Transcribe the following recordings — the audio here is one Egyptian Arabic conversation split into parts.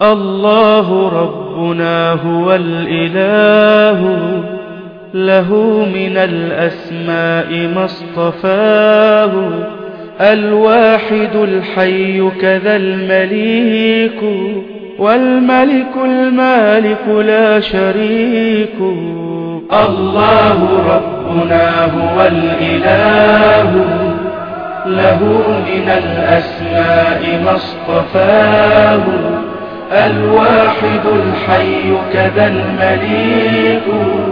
الله ربنا هو الإله له من الأسماء ما اصطفاه الواحد الحي كذا المليك والملك المالك لا شريك الله ربنا هو الإله له من الأسماء ما اصطفاه الواحد الحي كذا المليك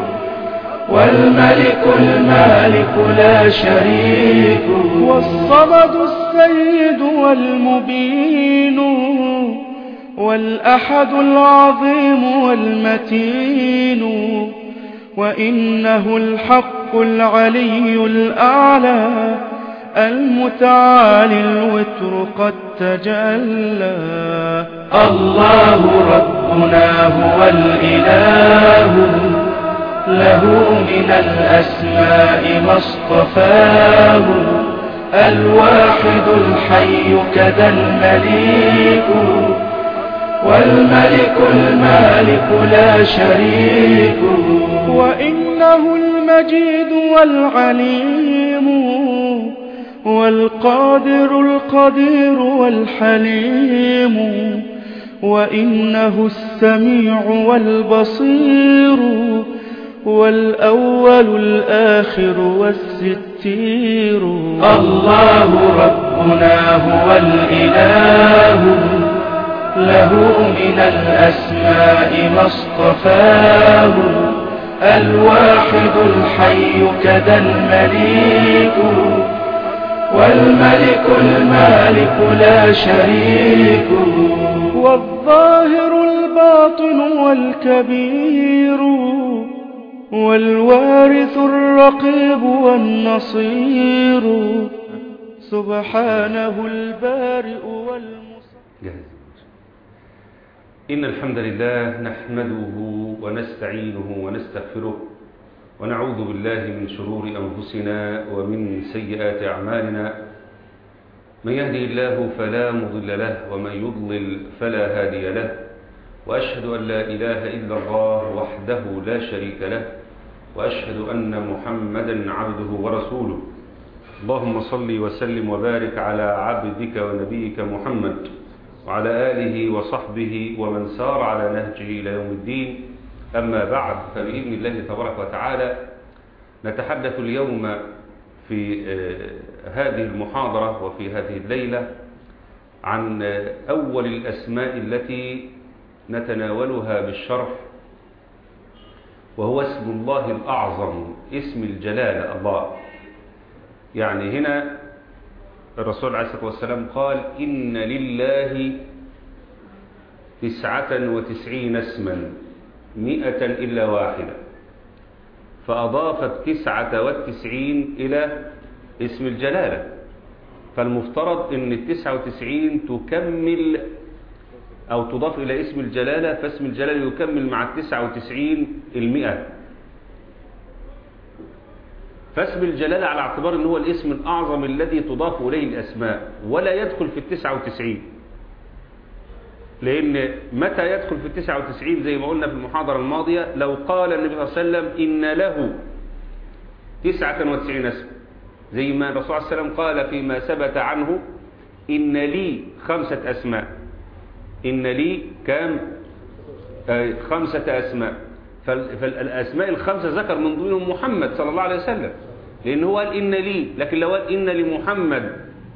والملك المالك لا شريك والصمد السيد والمبين والأحد العظيم والمتين وإنه الحق العلي الأعلى المتعالي الوتر قد تجلى الله ربنا هو الإله له من الأسماء ما اصطفاه الواحد الحي كذا المليك والملك المالك لا شريك وإنه المجيد والعليم والقادر القدير والحليم وإنه السميع والبصير والأول الآخر والستير الله ربنا هو الإله له من الأسماء ما اصطفاه الواحد الحي كذا المليك والملك المالك لا شريك والظاهر الباطن والكبير والوارث الرقيب والنصير سبحانه البارئ والمصير جاهز إن الحمد لله نحمده ونستعينه ونستغفره ونعوذ بالله من شرور أنفسنا ومن سيئات أعمالنا من يهدي الله فلا مضل له ومن يضلل فلا هادي له وأشهد أن لا إله إلا الله وحده لا شريك له وأشهد أن محمدا عبده ورسوله اللهم صل وسلم وبارك على عبدك ونبيك محمد وعلى آله وصحبه ومن سار على نهجه إلى يوم الدين أما بعد فبإذن الله تبارك وتعالى نتحدث اليوم في هذه المحاضرة وفي هذه الليلة عن أول الأسماء التي نتناولها بالشرح وهو اسم الله الأعظم اسم الجلالة الله يعني هنا الرسول عليه الصلاة والسلام قال إن لله تسعة وتسعين اسما مئة إلا واحدة فأضاف التسعة والتسعين إلى اسم الجلالة فالمفترض أن التسعة وتسعين تكمل أو تضاف إلى اسم الجلالة فاسم الجلالة يكمل مع التسعة وتسعين المئة فاسم الجلالة على اعتبار أنه هو الاسم الأعظم الذي تضاف إليه الأسماء ولا يدخل في التسعة وتسعين لأن متى يدخل في التسعة وتسعين زي ما قلنا في المحاضرة الماضية لو قال النبي صلى الله عليه وسلم إن له تسعة وتسعين اسم زي ما الرسول صلى الله عليه وسلم قال فيما ثبت عنه إن لي خمسة أسماء إن لي كام آه خمسة أسماء فالأسماء الخمسة ذكر من ضمنهم محمد صلى الله عليه وسلم لأن هو قال إن لي لكن لو قال إن لمحمد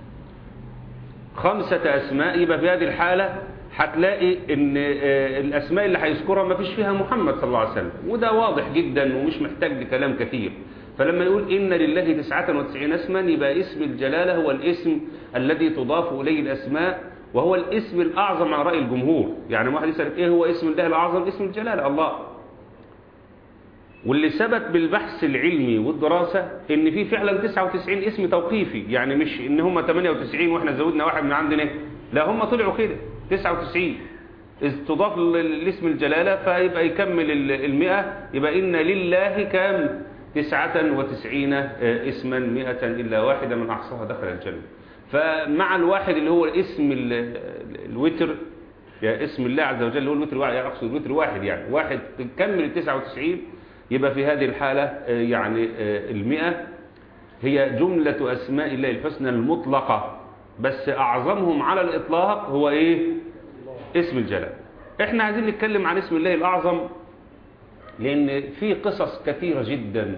خمسة أسماء يبقى في هذه الحالة هتلاقي ان الاسماء اللي هيذكرها ما فيش فيها محمد صلى الله عليه وسلم وده واضح جدا ومش محتاج لكلام كثير فلما يقول ان لله تسعة وتسعين اسما يبقى اسم الجلالة هو الاسم الذي تضاف اليه الاسماء وهو الاسم الاعظم على رأي الجمهور يعني واحد يسأل ايه هو اسم الله الاعظم اسم الجلالة الله واللي ثبت بالبحث العلمي والدراسة ان في فعلا 99 اسم توقيفي يعني مش ان هم 98 واحنا زودنا واحد من عندنا لا هم طلعوا كده 99 إذ تضاف لاسم الجلالة فيبقى يكمل المئة يبقى إن لله كام تسعة وتسعين اسما مئة إلا واحدة من أحصاها دخل الجنة فمع الواحد اللي هو اسم الوتر يعني اسم الله عز وجل هو الوتر واحد يعني أقصد الوتر واحد يعني واحد تكمل ال 99 يبقى في هذه الحالة آه، يعني آه، المئة هي جملة أسماء الله الحسنى المطلقة بس أعظمهم على الإطلاق هو إيه اسم الجلال إحنا عايزين نتكلم عن اسم الله الأعظم لأن في قصص كثيرة جدا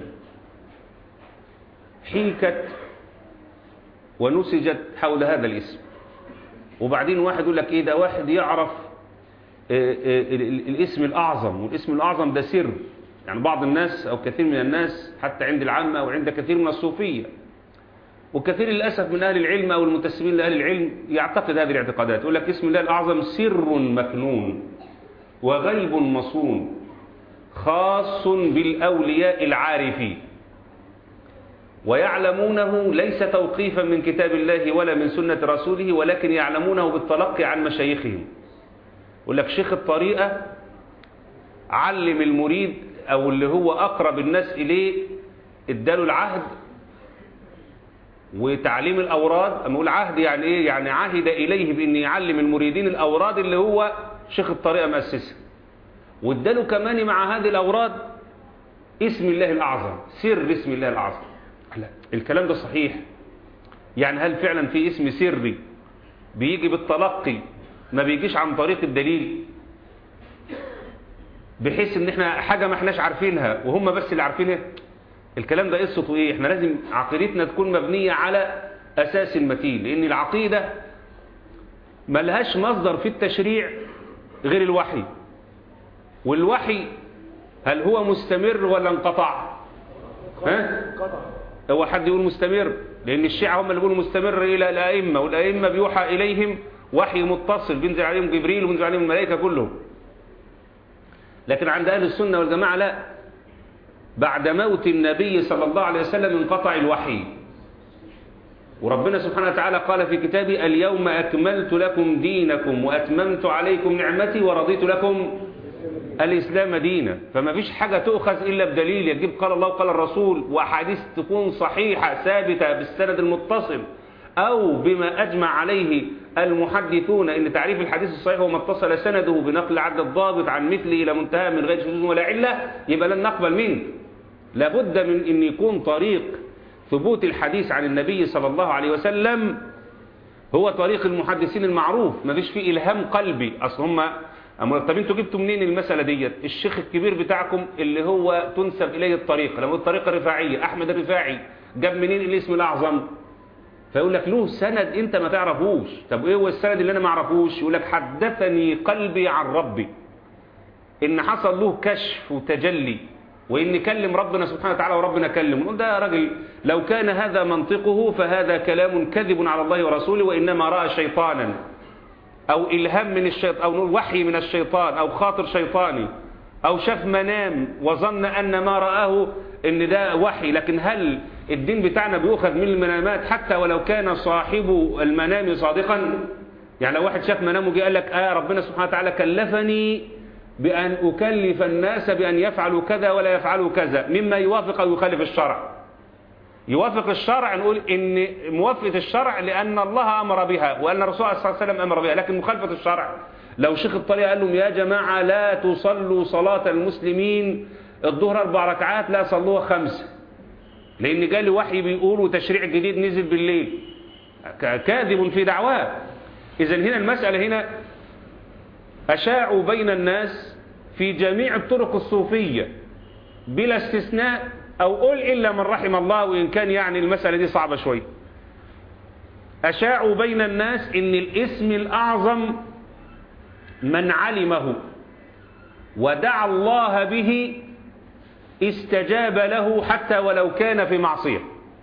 حيكت ونسجت حول هذا الاسم وبعدين واحد يقول لك ايه ده واحد يعرف آه، آه، ال- ال- الاسم الاعظم والاسم الاعظم ده سر يعني بعض الناس او كثير من الناس حتى عند العامة او عند كثير من الصوفية وكثير للأسف من أهل العلم أو المنتسبين لأهل العلم يعتقد هذه الاعتقادات يقول لك اسم الله الأعظم سر مكنون وغيب مصون خاص بالأولياء العارفين ويعلمونه ليس توقيفا من كتاب الله ولا من سنة رسوله ولكن يعلمونه بالتلقي عن مشايخهم يقول لك شيخ الطريقة علم المريد أو اللي هو أقرب الناس إليه اداله العهد وتعليم الأوراد أما أقول عهد يعني إيه يعني عهد إليه بأن يعلم المريدين الأوراد اللي هو شيخ الطريقة مؤسسها واداله كمان مع هذه الأوراد اسم الله الأعظم سر اسم الله الأعظم لا الكلام ده صحيح يعني هل فعلا في اسم سري بيجي بالتلقي ما بيجيش عن طريق الدليل بحيث ان احنا حاجة ما احناش عارفينها وهم بس اللي عارفينها الكلام ده قصته ايه احنا لازم عقيدتنا تكون مبنية على اساس متين لان العقيدة ملهاش مصدر في التشريع غير الوحي والوحي هل هو مستمر ولا انقطع ها هو حد يقول مستمر لان الشيعة هم اللي بيقولوا مستمر الى الائمة والائمة بيوحى اليهم وحي متصل بينزل عليهم جبريل وبينزل عليهم الملائكة كلهم لكن عند اهل السنة والجماعة لا بعد موت النبي صلى الله عليه وسلم انقطع الوحي وربنا سبحانه وتعالى قال في كتابه اليوم أكملت لكم دينكم وأتممت عليكم نعمتي ورضيت لكم الإسلام دينا فما فيش حاجة تؤخذ إلا بدليل يجيب قال الله وقال الرسول وأحاديث تكون صحيحة ثابتة بالسند المتصل أو بما أجمع عليه المحدثون إن تعريف الحديث الصحيح هو ما اتصل سنده بنقل عدد الضابط عن مثله إلى منتهى من غير شذوذ ولا علة يبقى لن نقبل منه لابد من أن يكون طريق ثبوت الحديث عن النبي صلى الله عليه وسلم هو طريق المحدثين المعروف ما فيش فيه إلهام قلبي أصل هم أما طب انتوا جبتوا منين المسألة ديت الشيخ الكبير بتاعكم اللي هو تنسب إليه الطريقة لما الطريقة الرفاعية أحمد الرفاعي جاب منين الاسم الأعظم فيقول لك له سند انت ما تعرفوش طب ايه هو السند اللي انا ما اعرفوش يقول لك حدثني قلبي عن ربي ان حصل له كشف وتجلي وان كلم ربنا سبحانه وتعالى وربنا كلم نقول ده يا راجل لو كان هذا منطقه فهذا كلام كذب على الله ورسوله وانما راى شيطانا او الهام من الشيطان او نقول وحي من الشيطان او خاطر شيطاني او شاف منام وظن ان ما رآه ان ده وحي لكن هل الدين بتاعنا بيؤخذ من المنامات حتى ولو كان صاحب المنام صادقا يعني لو واحد شاف منامه جه قال لك آه ربنا سبحانه وتعالى كلفني بأن أكلف الناس بأن يفعلوا كذا ولا يفعلوا كذا مما يوافق أو يخالف الشرع يوافق الشرع نقول إن موافقة الشرع لأن الله أمر بها وأن الرسول صلى الله عليه وسلم أمر بها لكن مخالفة الشرع لو شيخ الطريقة قال لهم يا جماعة لا تصلوا صلاة المسلمين الظهر أربع ركعات لا صلوها خمسة لأن جالي وحي بيقول وتشريع جديد نزل بالليل كاذب في دعواه إذا هنا المسألة هنا أشاعوا بين الناس في جميع الطرق الصوفية بلا استثناء أو قل إلا من رحم الله وإن كان يعني المسألة دي صعبة شوي أشاعوا بين الناس إن الاسم الأعظم من علمه ودعا الله به استجاب له حتى ولو كان في معصية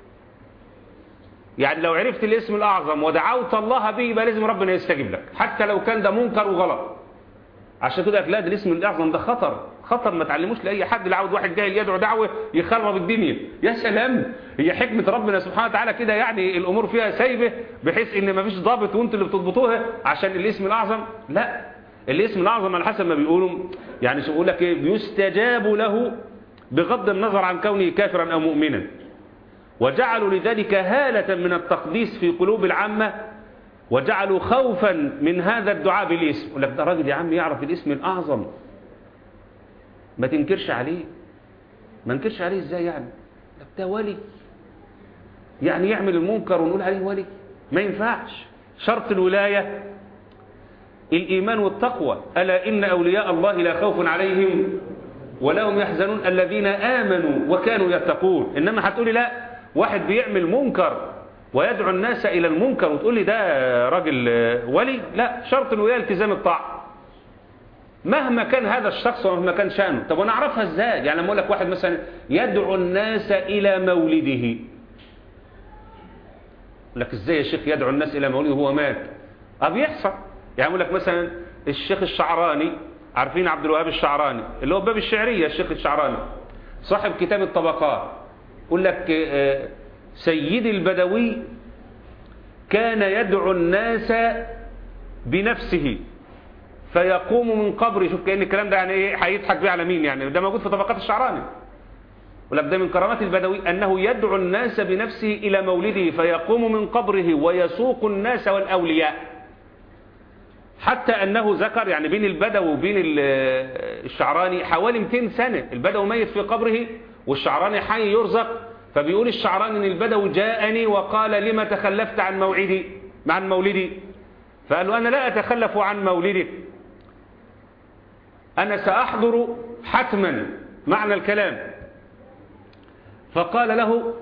يعني لو عرفت الاسم الأعظم ودعوت الله به يبقى لازم ربنا يستجيب لك حتى لو كان ده منكر وغلط عشان كده لا ده الاسم الأعظم ده خطر خطر ما تعلموش لأي حد اللي عاوز واحد جاهل يدعو دعوة يخرب الدنيا يا سلام هي حكمة ربنا سبحانه وتعالى كده يعني الأمور فيها سايبة بحيث إن ما فيش ضابط وانتوا اللي بتضبطوها عشان الاسم الأعظم لا الاسم الأعظم على حسب ما بيقولوا يعني يقول لك ايه بيستجاب له بغض النظر عن كونه كافرا أو مؤمنا وجعلوا لذلك هالة من التقديس في قلوب العامة وجعلوا خوفا من هذا الدعاء بالاسم يقول لك ده راجل يا عم يعرف الاسم الأعظم ما تنكرش عليه ما ننكرش عليه ازاي يعني لك ده ولي يعني يعمل المنكر ونقول عليه ولي ما ينفعش شرط الولاية الإيمان والتقوى ألا إن أولياء الله لا خوف عليهم ولا هم يحزنون الذين آمنوا وكانوا يتقون إنما هتقولي لا واحد بيعمل منكر ويدعو الناس إلى المنكر وتقول لي ده راجل ولي لا شرط الولاية التزام الطاعة مهما كان هذا الشخص ومهما كان شأنه طب ونعرفها ازاي يعني لما اقول لك واحد مثلا يدعو الناس إلى مولده لك ازاي يا شيخ يدعو الناس إلى مولده وهو مات اه بيحصل يعني اقول لك مثلا الشيخ الشعراني عارفين عبد الوهاب الشعراني اللي هو باب الشعرية الشيخ الشعراني صاحب كتاب الطبقات يقول لك سيد البدوي كان يدعو الناس بنفسه فيقوم من قبره شوف كأن الكلام ده يعني ايه هيضحك بيه على مين يعني ده موجود في طبقات الشعراني ولك ده من كرامات البدوي أنه يدعو الناس بنفسه إلى مولده فيقوم من قبره ويسوق الناس والأولياء حتى أنه ذكر يعني بين البدو وبين الشعراني حوالي 200 سنة البدو ميت في قبره والشعراني حي يرزق فبيقول الشعراني ان البدو جاءني وقال لما تخلفت عن موعدي عن مولدي فقال له أنا لا أتخلف عن مولدك أنا سأحضر حتما معنى الكلام فقال له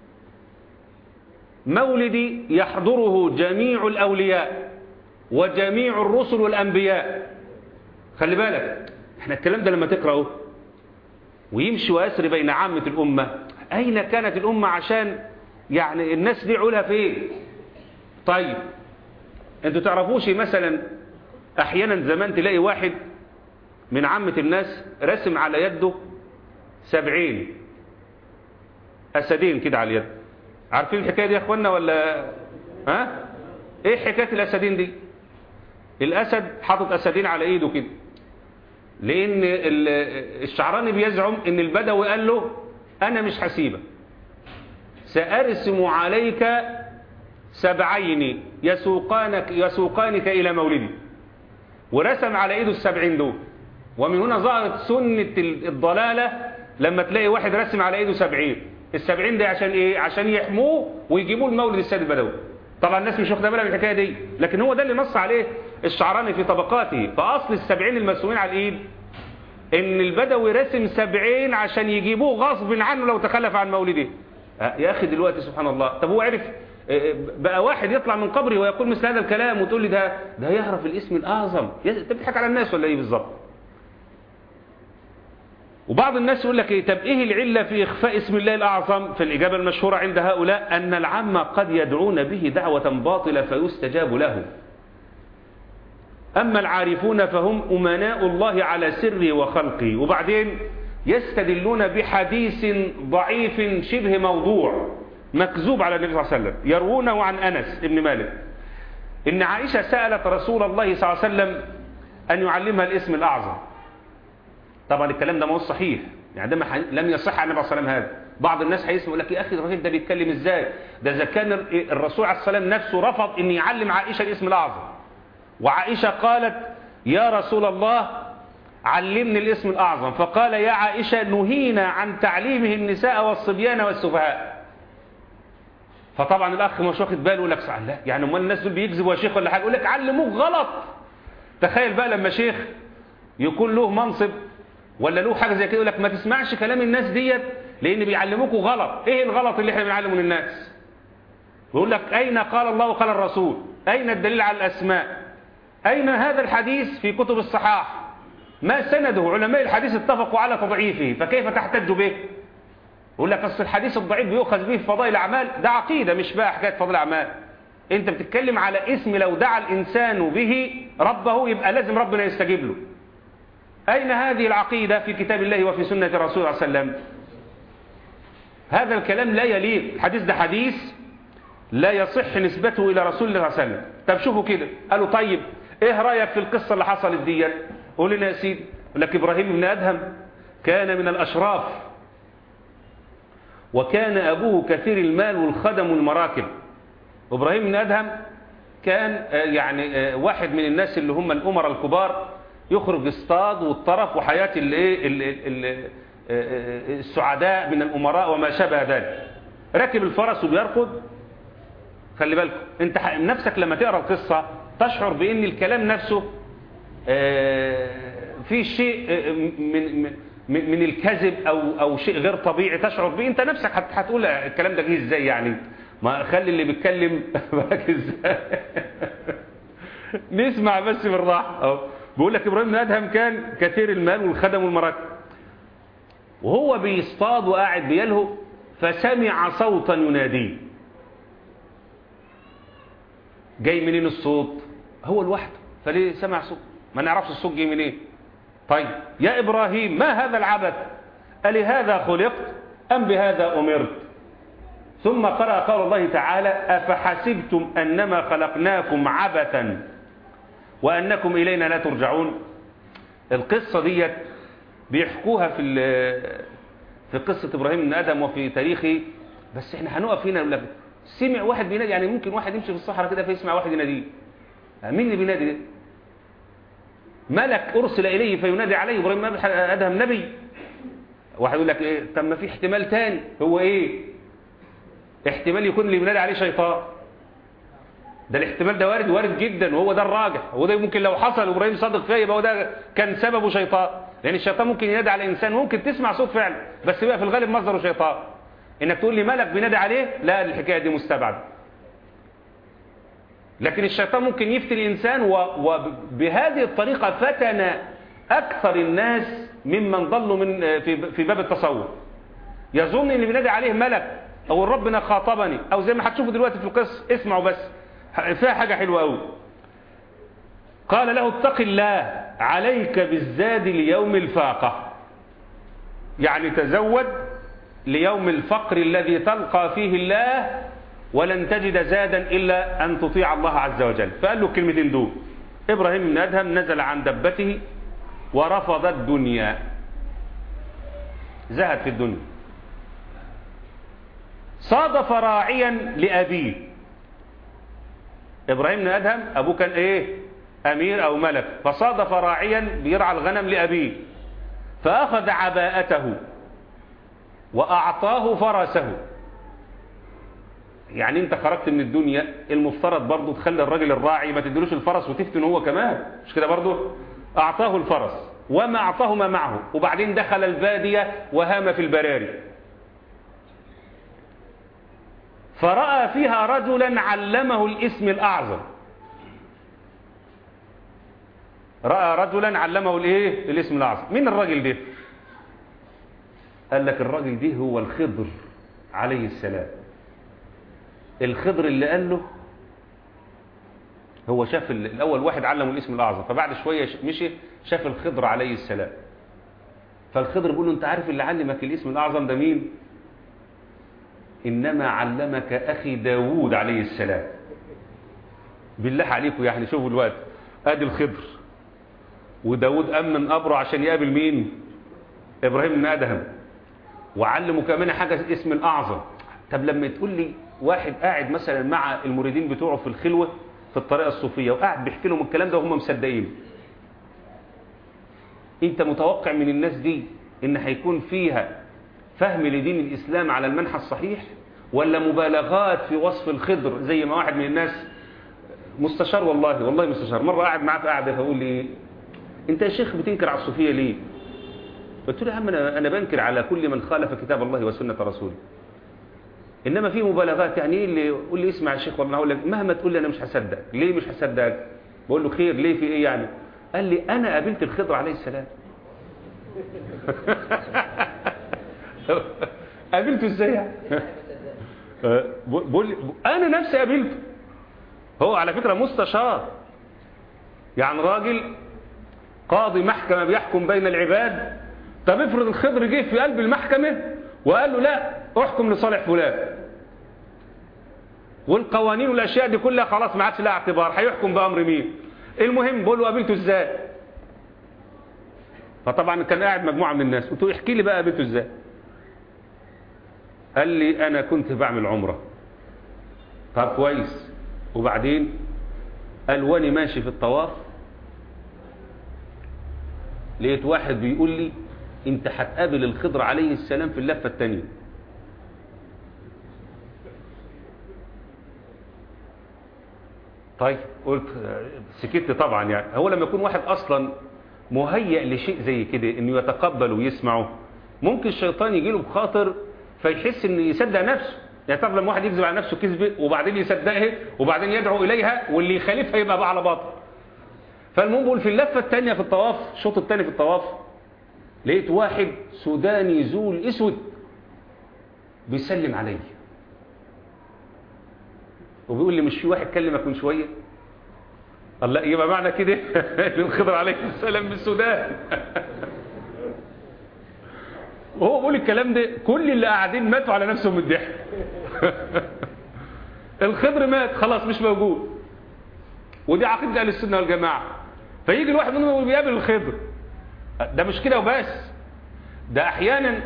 مولدي يحضره جميع الأولياء وجميع الرسل والأنبياء خلي بالك احنا الكلام ده لما تقرأه ويمشي ويسري بين عامة الأمة أين كانت الأمة عشان يعني الناس دي عولها فين طيب انتوا تعرفوش مثلا احيانا زمان تلاقي واحد من عامة الناس رسم على يده سبعين أسدين كده على اليد عارفين الحكاية دي يا اخوانا ولا ها ايه حكاية الأسدين دي الأسد حاطط أسدين على ايده كده لأن الشعراني بيزعم ان البدوي قال له أنا مش حسيبك سأرسم عليك سبعين يسوقانك يسوقانك إلى مولدي ورسم على ايده السبعين دول ومن هنا ظهرت سنة الضلالة لما تلاقي واحد رسم على ايده سبعين السبعين ده عشان ايه عشان يحموه ويجيبوه المولد السيد البدوي طبعا الناس مش واخده بالها من الحكايه دي لكن هو ده اللي نص عليه الشعراني في طبقاته فاصل السبعين المرسومين على الايد ان البدوي رسم سبعين عشان يجيبوه غصب عنه لو تخلف عن مولده يا اخي دلوقتي سبحان الله طب هو عرف بقى واحد يطلع من قبره ويقول مثل هذا الكلام وتقول لي ده ده يعرف الاسم الاعظم انت بتضحك على الناس ولا ايه بالظبط وبعض الناس يقول لك ايه طب ايه العلة في اخفاء اسم الله الاعظم فالاجابة المشهورة عند هؤلاء ان العامة قد يدعون به دعوة باطلة فيستجاب له اما العارفون فهم امناء الله على سره وخلقه وبعدين يستدلون بحديث ضعيف شبه موضوع مكذوب على النبي صلى الله عليه وسلم يروونه عن انس بن مالك ان عائشة سألت رسول الله صلى الله عليه وسلم ان يعلمها الاسم الاعظم طبعا الكلام ده ما هو صحيح يعني ده ما حي... لم يصح عن النبي صلى الله عليه وسلم هذا بعض الناس هيسمع يقول لك يا اخي الراجل ده بيتكلم ازاي ده اذا كان الرسول عليه الصلاه والسلام نفسه رفض ان يعلم عائشه الاسم الاعظم وعائشه قالت يا رسول الله علمني الاسم الاعظم فقال يا عائشه نهينا عن تعليمه النساء والصبيان والسفهاء فطبعا الاخ مش واخد باله يقول لك لا يعني امال الناس دول بيكذبوا يا شيخ ولا حاجه يقول لك علموك غلط تخيل بقى لما شيخ يكون له منصب ولا له حاجة زي كده يقول لك ما تسمعش كلام الناس ديت لأن بيعلموكوا غلط إيه الغلط اللي احنا بنعلمه للناس يقول لك أين قال الله وقال الرسول أين الدليل على الأسماء أين هذا الحديث في كتب الصحاح ما سنده علماء الحديث اتفقوا على تضعيفه فكيف تحتج به يقول لك أصل الحديث الضعيف بيؤخذ به في فضائل الأعمال ده عقيدة مش بقى حكاية فضائل الأعمال انت بتتكلم على اسم لو دعا الإنسان به ربه يبقى لازم ربنا يستجيب له أين هذه العقيدة في كتاب الله وفي سنة الرسول صلى الله عليه وسلم هذا الكلام لا يليق الحديث ده حديث لا يصح نسبته إلى رسول الله صلى الله عليه وسلم طب شوفوا كده قالوا طيب ايه رأيك في القصة اللي حصلت ديت قول لنا يا سيدي لك إبراهيم بن أدهم كان من الأشراف وكان أبوه كثير المال والخدم والمراكب إبراهيم بن أدهم كان آه، يعني آه، واحد من الناس اللي هم الأمراء الكبار يخرج اصطاد والطرف وحياة الايه ال- ال- ال- آه، السعداء من الأمراء وما شابه ذلك راكب الفرس وبيركض خلي بالكم انت ح- نفسك لما تقرا القصة تشعر بان الكلام نفسه آه، في شيء آه، من من من من الكذب او او شيء غير طبيعي تشعر به انت نفسك هت- هتقول الكلام ده جه ازاي يعني ما خلي اللي بيتكلم بالك ازاي نسمع بس بالراحه اهو بيقول لك ابراهيم بن ادهم كان كثير المال والخدم والمراكب وهو بيصطاد وقاعد بيلهو فسمع صوتا يناديه جاي منين الصوت هو لوحده فليه سمع صوت ما نعرفش الصوت جاي منين طيب يا إبراهيم ما هذا العبث ألهذا خلقت أم بهذا أمرت ثم قرأ قول الله تعالى أفحسبتم أنما خلقناكم عبثا وأنكم إلينا لا ترجعون القصة ديت بيحكوها في ال- في قصة إبراهيم بن آدم وفي تاريخه بس احنا هنقف هنا نقول لك سمع واحد بينادي يعني ممكن واحد يمشي في الصحراء كده فيسمع واحد يناديه مين اللي بينادي ده ملك أرسل إليه فينادي عليه إبراهيم بن آدم نبي واحد يقول لك إيه طب ما في احتمال تاني هو إيه احتمال يكون اللي بينادي عليه شيطان ده الاحتمال ده وارد وارد جدا وهو ده الراجح وده ممكن لو حصل ابراهيم صادق فيه يبقى هو ده كان سببه شيطان لان الشيطان ممكن ينادي على انسان ممكن تسمع صوت فعلا بس يبقى في الغالب مصدره شيطان انك تقول لي ملك بينادي عليه لا الحكايه دي مستبعده لكن الشيطان ممكن يفتي الانسان و- وبهذه الطريقه فتن اكثر الناس ممن ضلوا من في في باب التصور يظن ان بينادي عليه ملك او ربنا خاطبني او زي ما هتشوفوا دلوقتي في القصه اسمعوا بس فيها حاجه حلوه قوي قال له اتق الله عليك بالزاد ليوم الفاقه يعني تزود ليوم الفقر الذي تلقى فيه الله ولن تجد زادا الا ان تطيع الله عز وجل فقال له الكلمتين دول ابراهيم بن ادهم نزل عن دبته ورفض الدنيا زهد في الدنيا صادف راعيا لأبيه إبراهيم بن أدهم أبوه كان إيه أمير أو ملك فصادف راعيا بيرعى الغنم لأبيه فأخذ عباءته وأعطاه فرسه يعني انت خرجت من الدنيا المفترض برضو تخلي الراجل الراعي ما تدلوش الفرس وتفتن هو كمان مش كده برضو أعطاه الفرس وما أعطاه ما معه وبعدين دخل البادية وهام في البراري فرأى فيها رجلا علمه الاسم الأعظم رأى رجلا علمه الايه الاسم الأعظم مين الراجل ده قال لك الراجل ده هو الخضر عليه السلام الخضر اللي قال له هو شاف ال- الأول واحد علمه الاسم الأعظم فبعد شوية ش- مشي شاف الخضر عليه السلام فالخضر بيقول له انت عارف اللي علمك الاسم الأعظم ده مين إنما علمك أخي داوود عليه السلام بالله عليكم يعني شوفوا الوقت ادي الخضر وداود قام من قبره عشان يقابل مين ابراهيم بن ادهم وعلمه كمان حاجه اسم الاعظم طب لما تقول لي واحد قاعد مثلا مع المريدين بتوعه في الخلوه في الطريقه الصوفيه وقاعد بيحكي لهم الكلام ده وهم مصدقين انت متوقع من الناس دي ان هيكون فيها فهم لدين الاسلام على المنحى الصحيح ولا مبالغات في وصف الخضر زي ما واحد من الناس مستشار والله والله مستشار مره قاعد معاه في قاعده فيقول لي انت يا شيخ بتنكر على الصوفيه ليه قلت له يا عم انا انا بنكر على كل من خالف كتاب الله وسنه رسوله انما في مبالغات يعني ايه اللي يقول لي اسمع يا شيخ والله هقول لك مهما تقول لي انا مش هصدق ليه مش هصدقك بقول له خير ليه في ايه يعني قال لي انا قابلت الخضر عليه السلام قابلته ازاي يعني بقول لي انا نفسي قابلته هو على فكره مستشار يعني راجل قاضي محكمه بيحكم بين العباد طب افرض الخضر جه في قلب المحكمه وقال له لا احكم لصالح فلان والقوانين والاشياء دي كلها خلاص ما عادش لها اعتبار هيحكم بامر مين المهم بقول له قابلته ازاي فطبعا كان قاعد مجموعه من الناس قلت له احكي لي بقى قابلته ازاي قال لي انا كنت بعمل عمره طب كويس وبعدين قال واني ماشي في الطواف لقيت واحد بيقول لي انت هتقابل الخضر عليه السلام في اللفة التانية طيب قلت سكت طبعا يعني هو لما يكون واحد اصلا مهيئ لشيء زي كده انه يتقبل ويسمعه ممكن الشيطان يجي له بخاطر فيحس انه يصدق نفسه يعني طب لما واحد يكذب على نفسه كذبه وبعدين يصدقها وبعدين يدعو اليها واللي يخالفها يبقى بقى على باطل فالمهم بقول في اللفه الثانيه في الطواف الشوط الثاني في الطواف لقيت واحد سوداني زول اسود بيسلم عليا وبيقول لي مش في واحد كلمك من شويه الله يبقى معنى كده ان الخضر عليه السلام من السودان وهو بيقول الكلام ده كل اللي قاعدين ماتوا على نفسهم من الضحك الخضر مات خلاص مش موجود ودي عقيده اهل السنه والجماعه فيجي الواحد منهم بيقابل الخضر ده مش كده وبس ده احيانا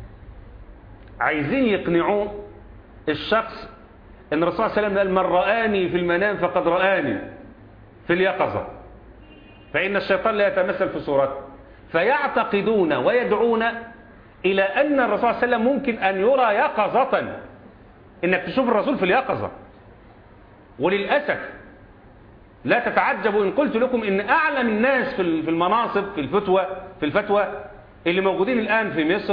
عايزين يقنعوه الشخص ان الرسول صلى الله عليه وسلم قال من رآني في المنام فقد رآني في اليقظة فإن الشيطان لا يتمثل في صورته فيعتقدون ويدعون إلى أن الرسول صلى الله عليه وسلم ممكن أن يرى يقظة إنك تشوف الرسول في اليقظة وللأسف لا تتعجبوا إن قلت لكم إن أعلم الناس في المناصب في الفتوى في الفتوى اللي موجودين الآن في مصر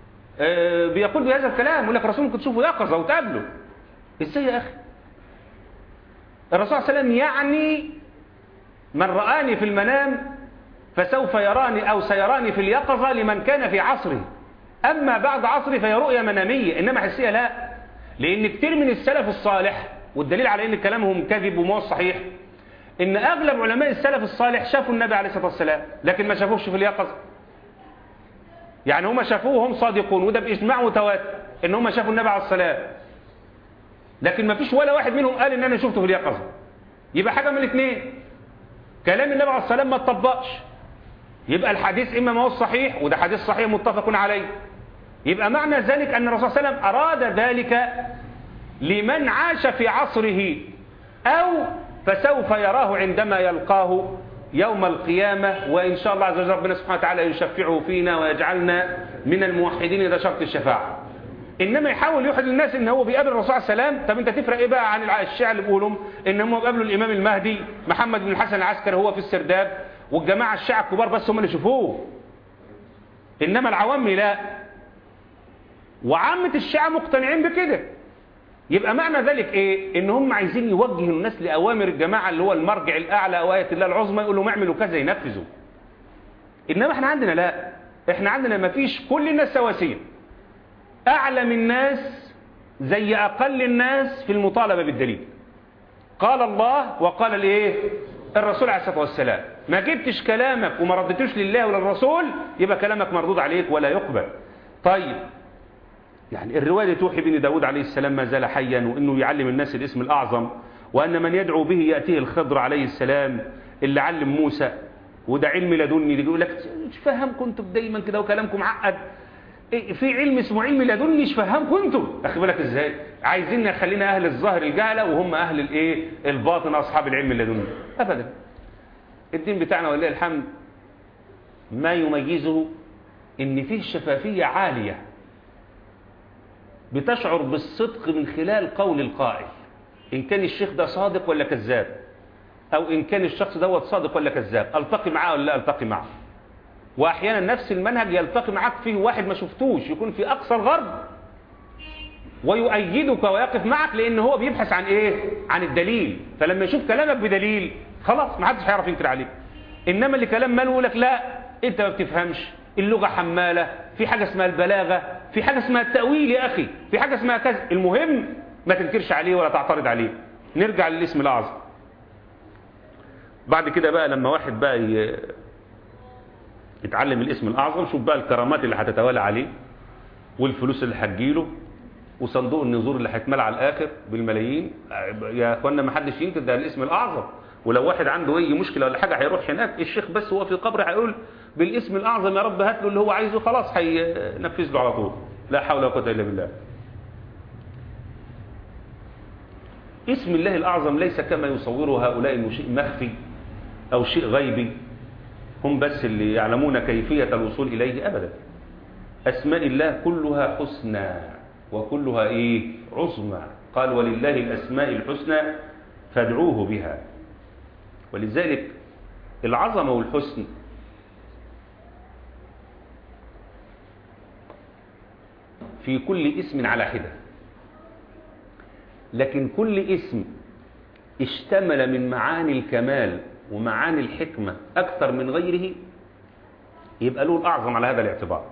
بيقول بهذا الكلام يقول لك الرسول ممكن تشوفه يقظة وتقابله ازاي يا أخي الرسول صلى الله عليه وسلم يعني من رآني في المنام فسوف يراني أو سيراني في اليقظة لمن كان في عصره أما بعد عصري فهي رؤية منامية إنما حسية لا لأن كتير من السلف الصالح والدليل على أن كلامهم كذب وما هو صحيح إن أغلب علماء السلف الصالح شافوا النبي عليه الصلاة والسلام لكن ما شافوهش في اليقظة يعني هم شافوه هم صادقون وده بإجماع متواتر إن هم شافوا النبي عليه الصلاة لكن ما فيش ولا واحد منهم قال إن أنا شفته في اليقظة يبقى حاجة من الاثنين كلام النبي عليه الصلاة والسلام ما اتطبقش يبقى الحديث إما ما هو صحيح وده حديث صحيح متفق عليه يبقى معنى ذلك أن الرسول صلى الله عليه وسلم أراد ذلك لمن عاش في عصره أو فسوف يراه عندما يلقاه يوم القيامة وإن شاء الله عز وجل ربنا سبحانه وتعالى يشفعه فينا ويجعلنا من الموحدين إذا شرط الشفاعة إنما يحاول يوحد للناس إن هو بيقابل الرسول عليه السلام طب أنت تفرق إيه بقى عن الشيعة اللي بيقولوا إن هم بيقابلوا الإمام المهدي محمد بن الحسن العسكري هو في السرداب والجماعة الشيعة الكبار بس هم اللي شوفوه إنما العوام لا وعامة الشيعة مقتنعين بكده يبقى معنى ذلك ايه ان هم عايزين يوجهوا الناس لاوامر الجماعه اللي هو المرجع الاعلى او ايه الله العظمى يقول لهم اعملوا كذا ينفذوا انما احنا عندنا لا احنا عندنا ما فيش كل الناس سواسيه اعلم الناس زي اقل الناس في المطالبه بالدليل قال الله وقال الايه الرسول عليه الصلاه والسلام ما جبتش كلامك وما ردتوش لله ولا الرسول يبقى كلامك مردود عليك ولا يقبل طيب يعني الرواية توحي بأن داود عليه السلام ما زال حيا وأنه يعلم الناس الاسم الأعظم وأن من يدعو به يأتيه الخضر عليه السلام اللي علم موسى وده علم لدني يقول لك مش فهمكم انتم دايما كده وكلامكم معقد إيه في علم اسمه علم لدني مش فهمكم انتم اخي بالك ازاي عايزين نخلينا اهل الظاهر الجهله وهم اهل الايه الباطن اصحاب العلم اللدني ابدا الدين بتاعنا ولله الحمد ما يميزه ان فيه شفافيه عاليه بتشعر بالصدق من خلال قول القائل إن كان الشيخ ده صادق ولا كذاب أو إن كان الشخص دوت صادق ولا كذاب ألتقي معاه ولا لا ألتقي معه وأحيانا نفس المنهج يلتقي معك فيه واحد ما شفتوش يكون في أقصى الغرب ويؤيدك ويقف معك لأن هو بيبحث عن إيه عن الدليل فلما يشوف كلامك بدليل خلاص ما حدش هيعرف ينكر عليك إنما اللي كلام ماله يقول لك لا أنت ما بتفهمش اللغة حمالة في حاجة اسمها البلاغة في حاجة اسمها التأويل يا أخي في حاجة اسمها كذا المهم ما تنكرش عليه ولا تعترض عليه نرجع للاسم الأعظم بعد كده بقى لما واحد بقى ي... يتعلم الاسم الأعظم شوف بقى الكرامات اللي هتتوالى عليه والفلوس اللي هتجيله وصندوق النذور اللي هيتملى على الآخر بالملايين يا أخوانا ما حدش ينكر ده الاسم الأعظم ولو واحد عنده اي مشكله ولا حاجه هيروح هناك الشيخ بس هو في القبر هيقول بالاسم الاعظم يا رب هات له اللي هو عايزه خلاص هينفذ له على طول لا حول ولا قوه الا بالله اسم الله الأعظم ليس كما يصوره هؤلاء انه شيء مخفي أو شيء غيبي هم بس اللي يعلمون كيفية الوصول إليه أبدا أسماء الله كلها حسنى وكلها إيه عظمى قال ولله الأسماء الحسنى فادعوه بها ولذلك العظمة والحسن في كل اسم على حدة لكن كل اسم اشتمل من معاني الكمال ومعاني الحكمة أكثر من غيره يبقى له الأعظم على هذا الاعتبار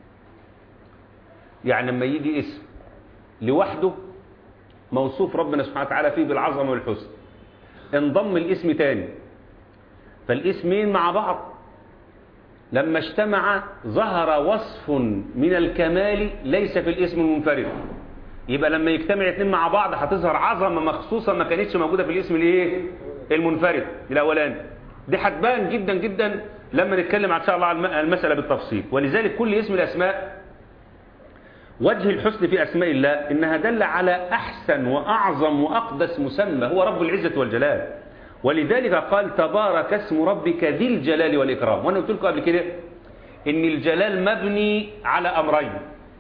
يعني لما يجي اسم لوحده موصوف ربنا سبحانه وتعالى فيه بالعظمة والحسن انضم الاسم تاني فالاسمين مع بعض لما اجتمع ظهر وصف من الكمال ليس في الاسم المنفرد يبقى لما يجتمع اثنين مع بعض هتظهر عظمة مخصوصة ما كانتش موجودة في الاسم الايه المنفرد الاولاني دي هتبان جدا جدا لما نتكلم ان شاء الله عن المسألة بالتفصيل ولذلك كل اسم الاسماء وجه الحسن في أسماء الله إنها دل على أحسن وأعظم وأقدس مسمى هو رب العزة والجلال ولذلك قال تبارك اسم ربك ذي الجلال والإكرام وأنا قلت لكم قبل كده إن الجلال مبني على أمرين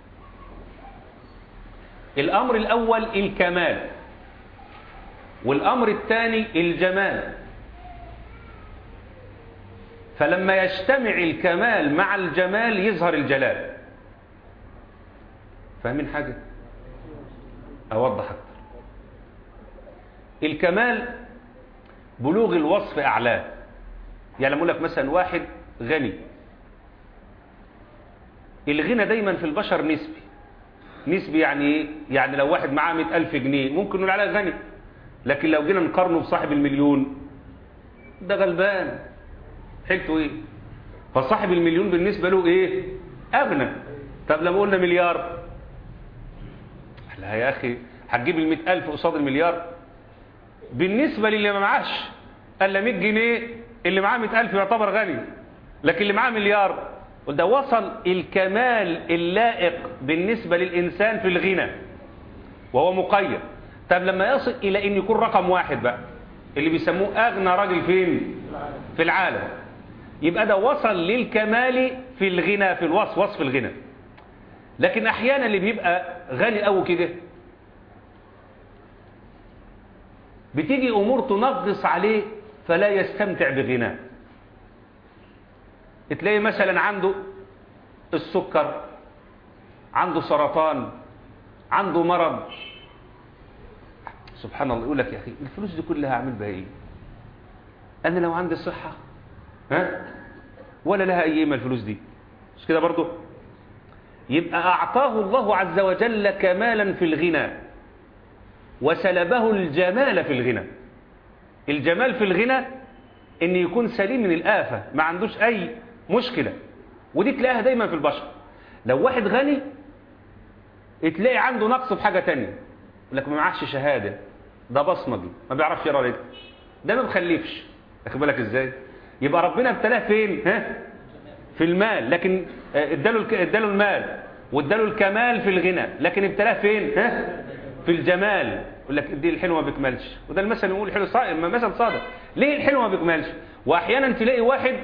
الأمر الأول الكمال والأمر الثاني الجمال فلما يجتمع الكمال مع الجمال يظهر الجلال فاهمين حاجة أوضح أكتر الكمال بلوغ الوصف أعلاه يعني لما لك مثلا واحد غني الغنى دايما في البشر نسبي نسبي يعني ايه؟ يعني لو واحد معاه مئة ألف جنيه ممكن نقول عليه غني لكن لو جينا نقارنه بصاحب المليون ده غلبان حلته ايه فصاحب المليون بالنسبة له ايه أغنى طب لما قلنا مليار لا يا أخي هتجيب المئة ألف قصاد المليار بالنسبة للي ما معاش قال له 100 جنيه اللي معاه 100 ألف يعتبر غني لكن اللي معاه مليار وده وصل الكمال اللائق بالنسبة للإنسان في الغنى وهو مقيد طب لما يصل إلى أن يكون رقم واحد بقى اللي بيسموه أغنى راجل فين في العالم يبقى ده وصل للكمال في الغنى في الوصف وصف الغنى لكن أحيانا اللي بيبقى غني أو كده بتيجي أمور تنغص عليه فلا يستمتع بغناه تلاقي مثلا عنده السكر عنده سرطان عنده مرض سبحان الله يقول لك يا أخي الفلوس دي كلها أعمل بها إيه أنا لو عندي صحة ها ولا لها أي قيمة الفلوس دي مش كده برضه يبقى أعطاه الله عز وجل كمالا في الغنى وسلبه الجمال في الغنى الجمال في الغنى ان يكون سليم من الآفة ما عندوش أي مشكلة ودي تلاقيها دايما في البشر لو واحد غني تلاقي عنده نقص في حاجة تانية يقول لك ما معهش شهادة ده بصمجي ما بيعرفش يقرا رزق ده ما مخلفش واخد بالك ازاي يبقى ربنا ابتلاه فين ها في المال لكن اداله اداله المال واداله الكمال في الغنى لكن ابتلاه فين ها في الجمال يقول لك دي الحلو ما بيكملش وده المثل نقول الحلو صادق مثل صادق ليه الحلو ما بيكملش واحيانا تلاقي واحد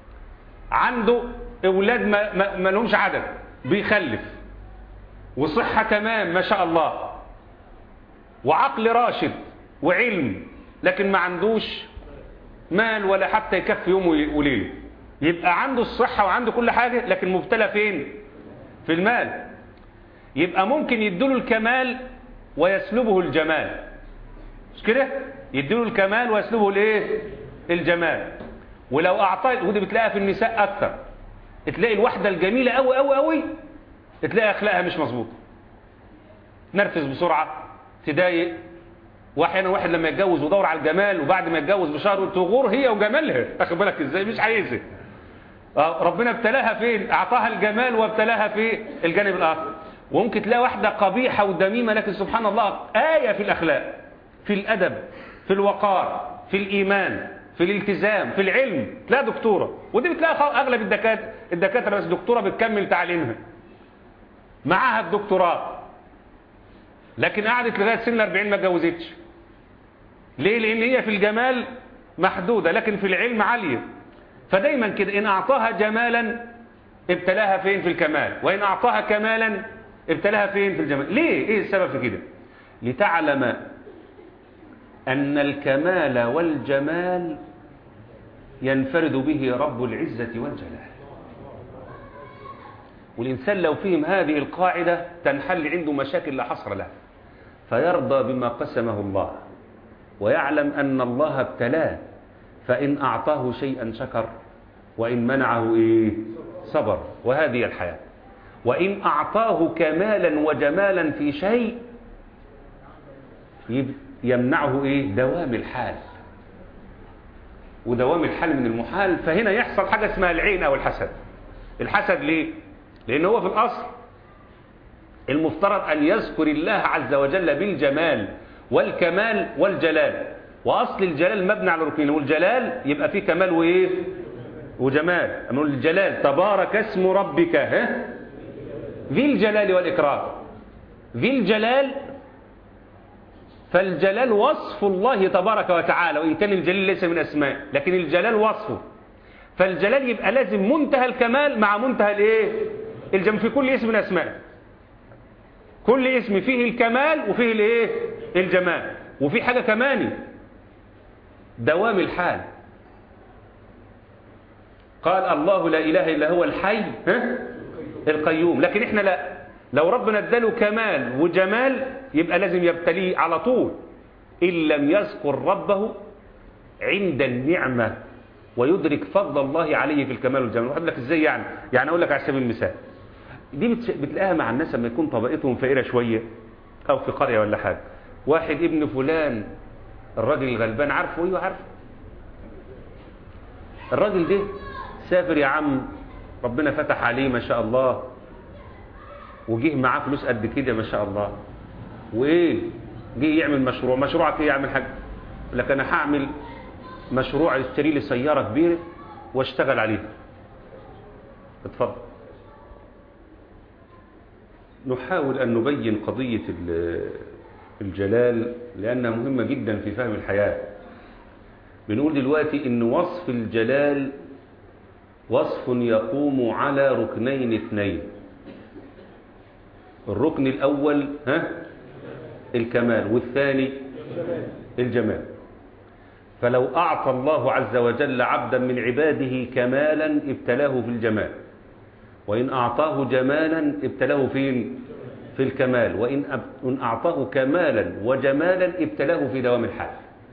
عنده اولاد ما, ما, ما لهمش عدد بيخلف وصحة تمام ما شاء الله وعقل راشد وعلم لكن ما عندوش مال ولا حتى يكفي يوم وليله يبقى عنده الصحة وعنده كل حاجة لكن مبتلى فين في المال يبقى ممكن يدوله الكمال ويسلبه الجمال مش كده يديله الكمال ويسلبه الايه الجمال ولو اعطاه ودي بتلاقيها في النساء اكثر تلاقي الواحده الجميله قوي قوي قوي تلاقي اخلاقها مش مظبوطه نرفز بسرعه تضايق واحيانا واحد لما يتجوز ودور على الجمال وبعد ما يتجوز بشهر تغور هي وجمالها واخد بالك ازاي مش عايزها ربنا ابتلاها فين اعطاها الجمال وابتلاها في الجانب الاخر وممكن تلاقي واحدة قبيحة ودميمة لكن سبحان الله آية في الأخلاق في الأدب في الوقار في الإيمان في الالتزام في العلم تلاقي دكتورة ودي بتلاقي أغلب الدكاترة الدكاترة بس دكتورة بتكمل تعليمها معاها الدكتوراه لكن قعدت لغاية سن 40 ما اتجوزتش ليه لان هي في الجمال محدودة لكن في العلم عالية فدايما كده ان اعطاها جمالا ابتلاها فين في الكمال وان اعطاها كمالا ابتلاها فين في الجمال ليه ايه السبب في كده لتعلم ان الكمال والجمال ينفرد به رب العزة والجلال والإنسان لو فهم هذه القاعدة تنحل عنده مشاكل لا حصر لها فيرضى بما قسمه الله ويعلم أن الله ابتلاه فإن أعطاه شيئا شكر وإن منعه إيه صبر وهذه الحياة وإن أعطاه كمالا وجمالا في شيء يمنعه إيه دوام الحال ودوام الحال من المحال فهنا يحصل حاجة اسمها العين أو الحسد الحسد ليه لأن هو في الأصل المفترض أن يذكر الله عز وجل بالجمال والكمال والجلال وأصل الجلال مبني على ركنين والجلال يبقى فيه كمال وإيه وجمال أما الجلال تبارك اسم ربك ها ذي الجلال والإكرام ذي الجلال فالجلال وصف الله تبارك وتعالى وإن كان الجلال ليس من أسماء لكن الجلال وصفه فالجلال يبقى لازم منتهى الكمال مع منتهى الايه الجمال في كل اسم من أسماء كل اسم فيه الكمال وفيه الايه الجمال وفي حاجة كمان دوام الحال قال الله لا إله إلا هو الحي ها؟ القيوم لكن احنا لا لو ربنا اداله كمال وجمال يبقى لازم يبتليه على طول إن لم يذكر ربه عند النعمة ويدرك فضل الله عليه في الكمال والجمال واحد لك ازاي يعني يعني اقول لك على سبيل المثال دي بتلاقيها مع الناس لما يكون طبقتهم فقيره شويه او في قريه ولا حاجه واحد ابن فلان الراجل الغلبان عارفه ايوه عارفه الراجل ده سافر يا عم ربنا فتح عليه ما شاء الله وجه معاه فلوس قد كده ما شاء الله وايه جه يعمل مشروع مشروعك ايه يعمل حاجه لك انا هعمل مشروع اشتري لي سياره كبيره واشتغل عليها اتفضل نحاول ان نبين قضيه الجلال لانها مهمه جدا في فهم الحياه بنقول دلوقتي ان وصف الجلال وصف يقوم على ركنين اثنين الركن الأول ها الكمال والثاني الجمال فلو أعطى الله عز وجل عبدا من عباده كمالا ابتلاه في الجمال وإن أعطاه جمالا ابتلاه فين في الكمال وإن أعطاه كمالا وجمالا ابتلاه في دوام الحال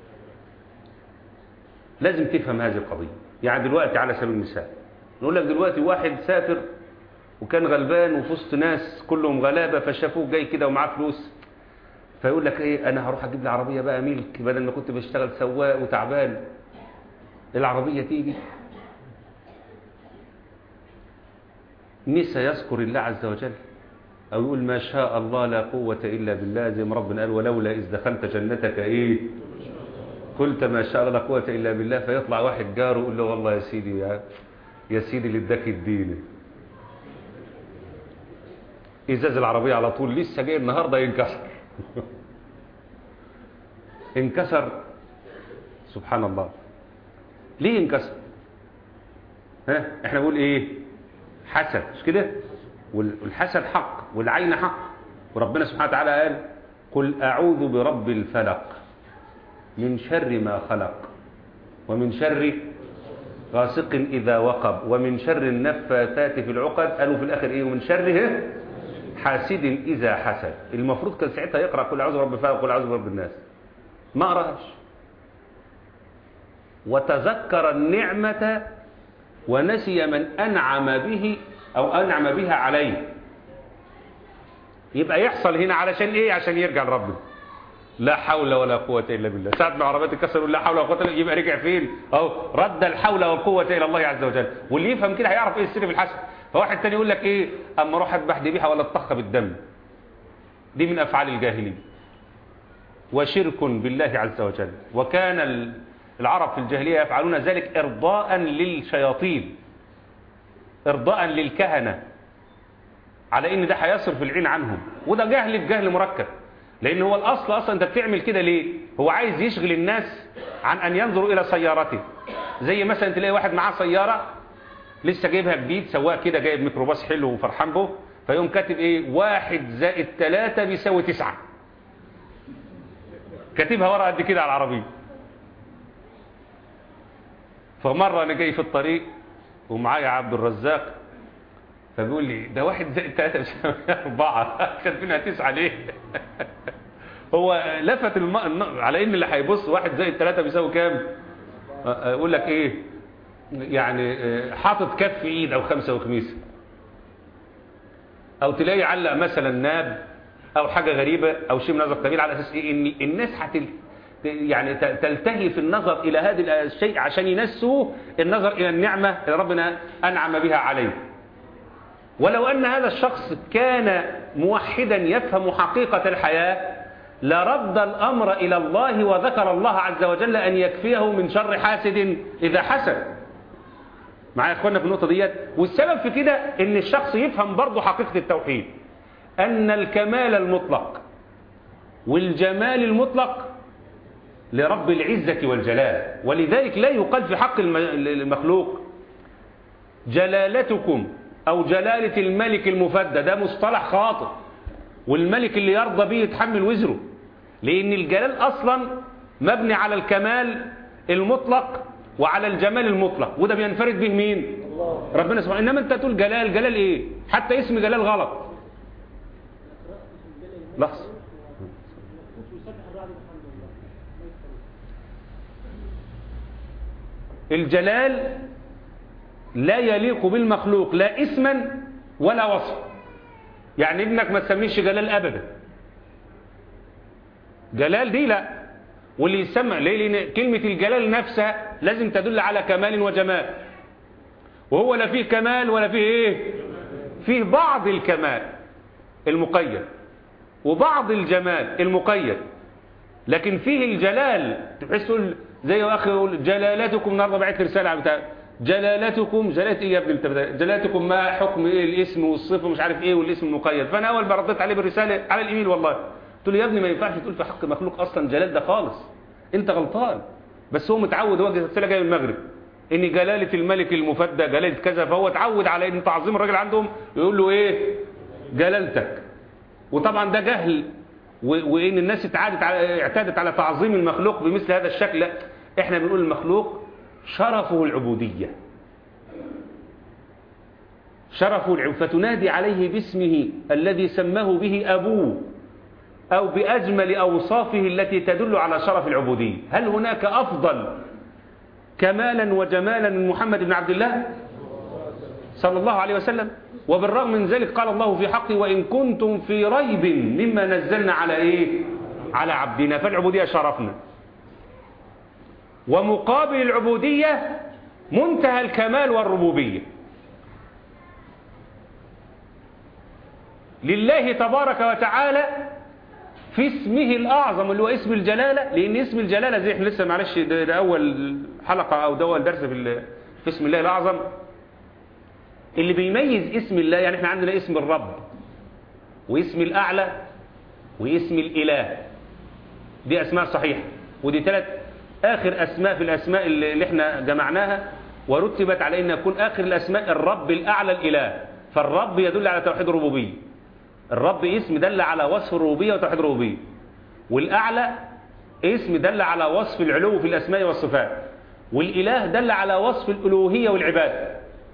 لازم تفهم هذه القضية يعني دلوقتي على سبيل المثال نقول لك دلوقتي واحد سافر وكان غلبان وفي وسط ناس كلهم غلابة فشافوه جاي كده ومعاه فلوس فيقول لك ايه انا هروح اجيب لي عربية بقى ملك بدل ما كنت بشتغل سواق وتعبان العربية تيجي نسى يذكر الله عز وجل او يقول ما شاء الله لا قوة الا بالله زي ما ربنا قال ولولا اذ دخلت جنتك ايه قلت ما شاء الله لا قوة الا بالله فيطلع واحد جاره يقول له والله يا سيدي يا, يا سيدي اللي اداك الدين ازاز العربية على طول لسه جاي النهاردة ينكسر انكسر سبحان الله ليه انكسر ها احنا بنقول ايه حسد مش كده والحسد حق والعين حق وربنا سبحانه وتعالى قال قل اعوذ برب الفلق من شر ما خلق ومن شر غاسق اذا وقب ومن شر النفاثات في العقد قالوا في الاخر ايه ومن شره حاسد إذا حسد المفروض كان ساعتها يقرأ كل عوذ برب الفلق وكل عوذ برب الناس ما قراش وتذكر النعمة ونسي من أنعم به أو أنعم بها عليه يبقى يحصل هنا علشان إيه عشان يرجع لربنا لا حول ولا قوة إلا بالله ساعة ما عربات الكسر لا حول ولا قوة إلا يبقى رجع فين أو رد الحول والقوة إلى الله عز وجل واللي يفهم كده هيعرف إيه السر في الحسن فواحد تاني يقول لك ايه اما اروح اذبح ذبيحه ولا اطخ بالدم دي من افعال الجاهليه وشرك بالله عز وجل وكان العرب في الجاهليه يفعلون ذلك ارضاء للشياطين ارضاء للكهنه على ان ده هيصرف العين عنهم وده جهل بجهل مركب لان هو الاصل اصلا انت بتعمل كده ليه هو عايز يشغل الناس عن ان ينظروا الى سيارته زي مثلا تلاقي واحد معاه سياره لسه جايبها جديد سواق كده جايب ميكروباص حلو وفرحان به فيقوم كاتب ايه واحد زائد ثلاثة بيساوي تسعة كاتبها ورقه قد كده على العربيه فمره انا جاي في الطريق ومعايا عبد الرزاق فبيقول لي ده واحد زائد ثلاثة بيساوي أربعة كاتبينها تسعة ليه؟ هو لفت الم... على إن اللي هيبص واحد زائد ثلاثة بيساوي كام؟ يقول لك إيه؟ يعني حاطط كف إيد أو خمسة وخميسة أو تلاقي علق مثلا ناب أو حاجة غريبة أو شيء من هذا القبيل على أساس إيه؟ إن الناس هتل... يعني تلتهي في النظر إلى هذا الشيء عشان ينسوا النظر إلى النعمة اللي ربنا أنعم بها عليه ولو أن هذا الشخص كان موحدا يفهم حقيقة الحياة لرد الأمر إلى الله وذكر الله عز وجل أن يكفيه من شر حاسد إذا حسد معايا أخوانا في النقطة ديت والسبب في كده أن الشخص يفهم برضه حقيقة التوحيد أن الكمال المطلق والجمال المطلق لرب العزة والجلال ولذلك لا يقال في حق المخلوق جلالتكم أو جلالة الملك المفدى ده مصطلح خاطئ والملك اللي يرضى به يتحمل وزره لأن الجلال أصلا مبني على الكمال المطلق وعلى الجمال المطلق وده بينفرد به مين الله. ربنا سبحانه إنما أنت تقول جلال جلال إيه حتى اسم جلال غلط لحظة الجلال لا يليق بالمخلوق لا اسما ولا وصفا يعني ابنك ما تسميش جلال ابدا جلال دي لا واللي يسمى ليه لان كلمة الجلال نفسها لازم تدل على كمال وجمال وهو لا فيه كمال ولا فيه ايه فيه بعض الكمال المقيد وبعض الجمال المقيد لكن فيه الجلال تحس تقول زي اخي يقول جلالتكم النهارده بعت رساله بتاع جلالتكم جلالة ايه يا ابني انت جلالتكم ما حكم ايه الاسم والصفه مش عارف ايه والاسم المقيد فانا اول ما رديت عليه بالرساله على الايميل والله قلت له يا ابني ما ينفعش تقول في حق مخلوق اصلا جلال ده خالص انت غلطان بس هو متعود هو رساله جايه من المغرب ان جلاله الملك المفدى جلاله كذا فهو اتعود على ان تعظيم الراجل عندهم يقول له ايه جلالتك وطبعا ده جهل وان الناس اتعادت على اعتادت على تعظيم المخلوق بمثل هذا الشكل لا احنا بنقول المخلوق شرفه العبودية شرفه العبودية فتنادي عليه باسمه الذي سماه به أبوه أو بأجمل أوصافه التي تدل على شرف العبودية هل هناك أفضل كمالا وجمالا من محمد بن عبد الله صلى الله عليه وسلم وبالرغم من ذلك قال الله في حقه وإن كنتم في ريب مما نزلنا على إيه على عبدنا فالعبودية شرفنا ومقابل العبودية منتهى الكمال والربوبية لله تبارك وتعالى في اسمه الأعظم اللي هو اسم الجلالة لأن اسم الجلالة زي احنا لسه معلش ده, ده أول حلقة أو ده أول درس في, في اسم الله الأعظم اللي بيميز اسم الله يعني احنا عندنا اسم الرب واسم الأعلى واسم الإله دي أسماء صحيحة ودي ثلاث آخر أسماء في الأسماء اللي احنا جمعناها ورتبت على أن يكون آخر الأسماء الرب الأعلى الإله فالرب يدل على توحيد الربوبية الرب اسم دل على وصف الربوبية وتوحيد الربوبية والأعلى اسم دل على وصف العلو في الأسماء والصفات والإله دل على وصف الألوهية والعبادة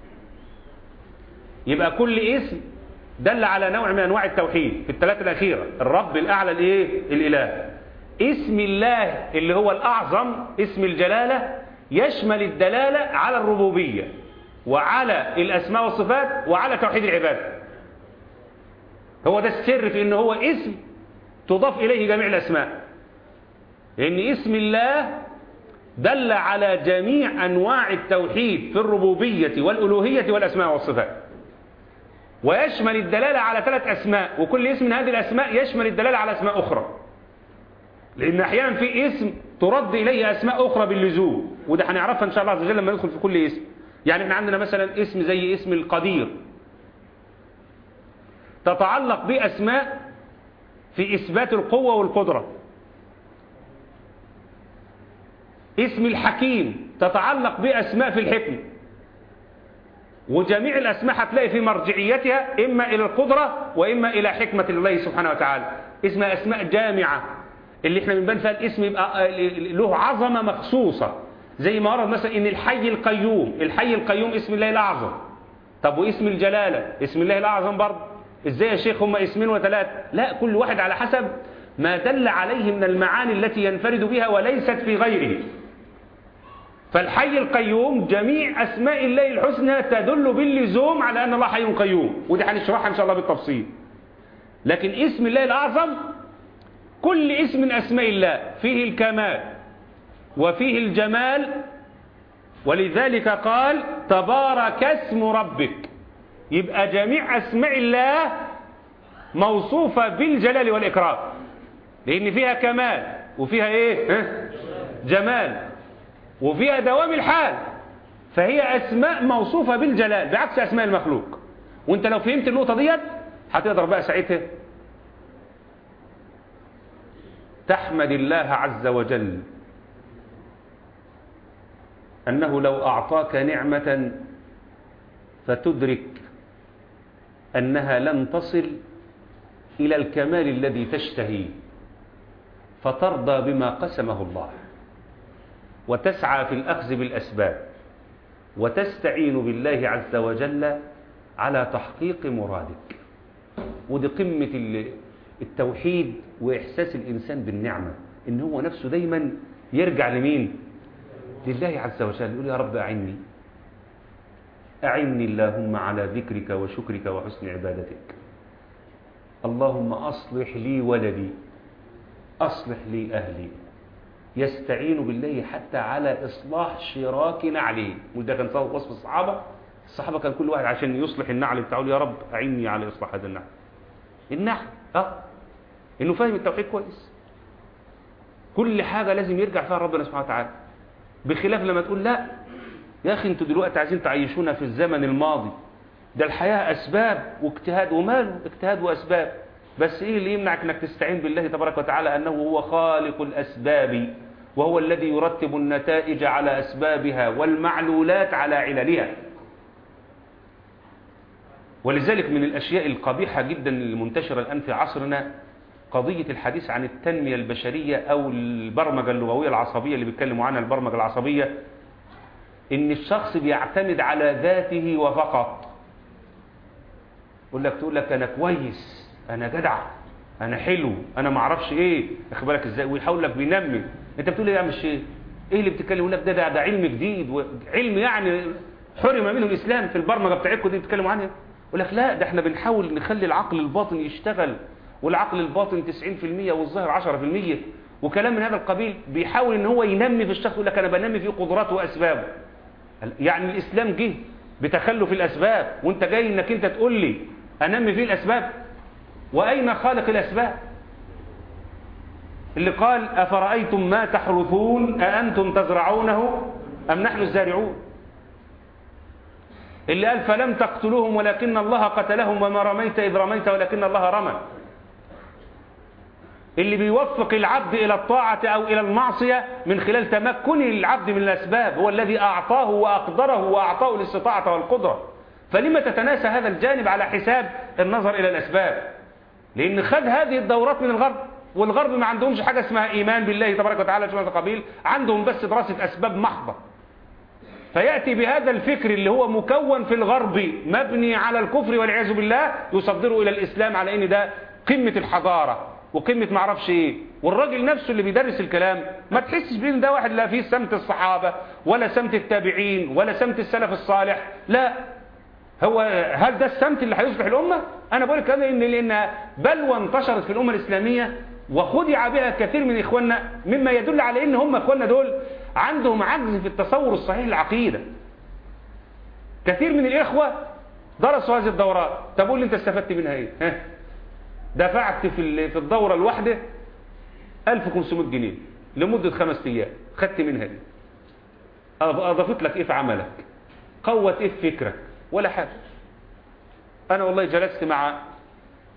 يبقى كل اسم دل على نوع من أنواع التوحيد في الثلاثة الأخيرة الرب الأعلى الإيه؟ الإله اسم الله اللي هو الأعظم اسم الجلالة يشمل الدلالة على الربوبية وعلى الأسماء والصفات وعلى توحيد العبادة هو ده السر في ان هو اسم تضاف إليه جميع الأسماء لأن اسم الله دل على جميع أنواع التوحيد في الربوبية والألوهية والأسماء والصفات ويشمل الدلالة على ثلاث أسماء وكل اسم من هذه الأسماء يشمل الدلالة على أسماء أخرى لأن أحيانا في اسم ترد إليه أسماء أخرى باللزوم وده هنعرفها إن شاء الله عز وجل لما ندخل في كل اسم يعني احنا عندنا مثلا اسم زي اسم القدير تتعلق بأسماء في إثبات القوة والقدرة اسم الحكيم تتعلق بأسماء في الحكم وجميع الأسماء هتلاقي في مرجعيتها إما إلى القدرة وإما إلى حكمة الله سبحانه وتعالى اسمها أسماء جامعة اللي احنا بنبان فيها الاسم يبقى له عظمة مخصوصة زي ما ورد مثلا إن الحي القيوم الحي القيوم اسم الله الأعظم طب واسم الجلالة اسم الله الأعظم برضه ازاي يا شيخ هم اسمين وثلاث لا كل واحد على حسب ما دل عليه من المعاني التي ينفرد بها وليست في غيره فالحي القيوم جميع أسماء الله الحسنى تدل باللزوم على أن الله حي قيوم ودي هنشرحها إن شاء الله بالتفصيل لكن اسم الله الأعظم كل اسم من أسماء الله فيه الكمال وفيه الجمال ولذلك قال تبارك اسم ربك يبقى جميع أسماء الله موصوفة بالجلال والإكرام لأن فيها كمال وفيها إيه ها؟ جمال وفيها دوام الحال فهي أسماء موصوفة بالجلال بعكس أسماء المخلوق وانت لو فهمت النقطة ديت هتقدر بقى ساعتها تحمد الله عز وجل أنه لو أعطاك نعمة فتدرك أنها لن تصل إلى الكمال الذي تشتهيه فترضى بما قسمه الله وتسعى في الأخذ بالأسباب وتستعين بالله عز وجل على تحقيق مرادك ودي قمة التوحيد وإحساس الإنسان بالنعمة إن هو نفسه دايما يرجع لمين لله عز وجل يقول يا رب أعني أعني اللهم على ذكرك وشكرك وحسن عبادتك اللهم أصلح لي ولدي أصلح لي أهلي يستعين بالله حتى على إصلاح شراك نعله وده كان وصف الصحابة الصحابة كان كل واحد عشان يصلح النعل بتاعه يا رب أعني على إصلاح هذا النعل النعل اه إنه فاهم التوحيد كويس كل حاجة لازم يرجع فيها ربنا سبحانه وتعالى بخلاف لما تقول لا يا أخي أنتوا دلوقتي عايزين تعيشونا في الزمن الماضي ده الحياة أسباب واجتهاد وماله اجتهاد وأسباب بس إيه اللي يمنعك أنك تستعين بالله تبارك وتعالى أنه هو خالق الأسباب وهو الذي يرتب النتائج على أسبابها والمعلولات على عللها ولذلك من الأشياء القبيحة جدا المنتشرة الآن في عصرنا قضية الحديث عن التنمية البشرية أو البرمجة اللغوية العصبية اللي بيتكلموا عنها البرمجة العصبية إن الشخص بيعتمد على ذاته وفقط يقول لك تقول لك أنا كويس أنا جدع أنا حلو أنا ما اعرفش إيه أخد بالك إزاي ويحاول لك بينمي أنت بتقول إيه يا عم الشيخ إيه اللي بتتكلم يقول لك ده ده, ده علم جديد وعلم يعني حرم منه الإسلام في البرمجة بتاعتكم دي بتتكلموا عنها يقول لك لا ده احنا بنحاول نخلي العقل الباطن يشتغل والعقل الباطن 90% والظاهر 10% وكلام من هذا القبيل بيحاول ان هو ينمي في الشخص يقول لك انا بنمي فيه قدراته واسبابه يعني الاسلام جه بتخلف الاسباب وانت جاي انك انت تقول لي انمي فيه الاسباب واين خالق الاسباب اللي قال افرايتم ما تحرثون اانتم تزرعونه ام نحن الزارعون اللي قال فلم تقتلوهم ولكن الله قتلهم وما رميت إذ رميت ولكن الله رمى اللي بيوفق العبد إلى الطاعة أو إلى المعصية من خلال تمكن العبد من الأسباب هو الذي أعطاه وأقدره وأعطاه الاستطاعة والقدرة فلما تتناسى هذا الجانب على حساب النظر إلى الأسباب لأن خد هذه الدورات من الغرب والغرب ما عندهمش حاجة اسمها إيمان بالله تبارك وتعالى شو قبيل عندهم بس دراسة أسباب محضة فيأتي بهذا الفكر اللي هو مكون في الغرب مبني على الكفر والعياذ بالله يصدره إلى الإسلام على إن ده قمة الحضارة وقمة معرفش إيه والراجل نفسه اللي بيدرس الكلام ما تحسش بين ده واحد لا فيه سمت الصحابة ولا سمت التابعين ولا سمت السلف الصالح لا هو هل ده السمت اللي هيصلح الأمة أنا بقول لك إن لأن بلوى انتشرت في الأمة الإسلامية وخدع بها كثير من إخواننا مما يدل على إن هم إخواننا دول عندهم عجز في التصور الصحيح للعقيدة كثير من الإخوة درسوا هذه الدورات طب قول لي أنت استفدت منها إيه ها؟ دفعت في في الدورة الواحدة 1500 جنيه لمدة خمس أيام خدت منها دي أضافت لك إيه في عملك قوت إيه في فكرك ولا حاجة أنا والله جلست مع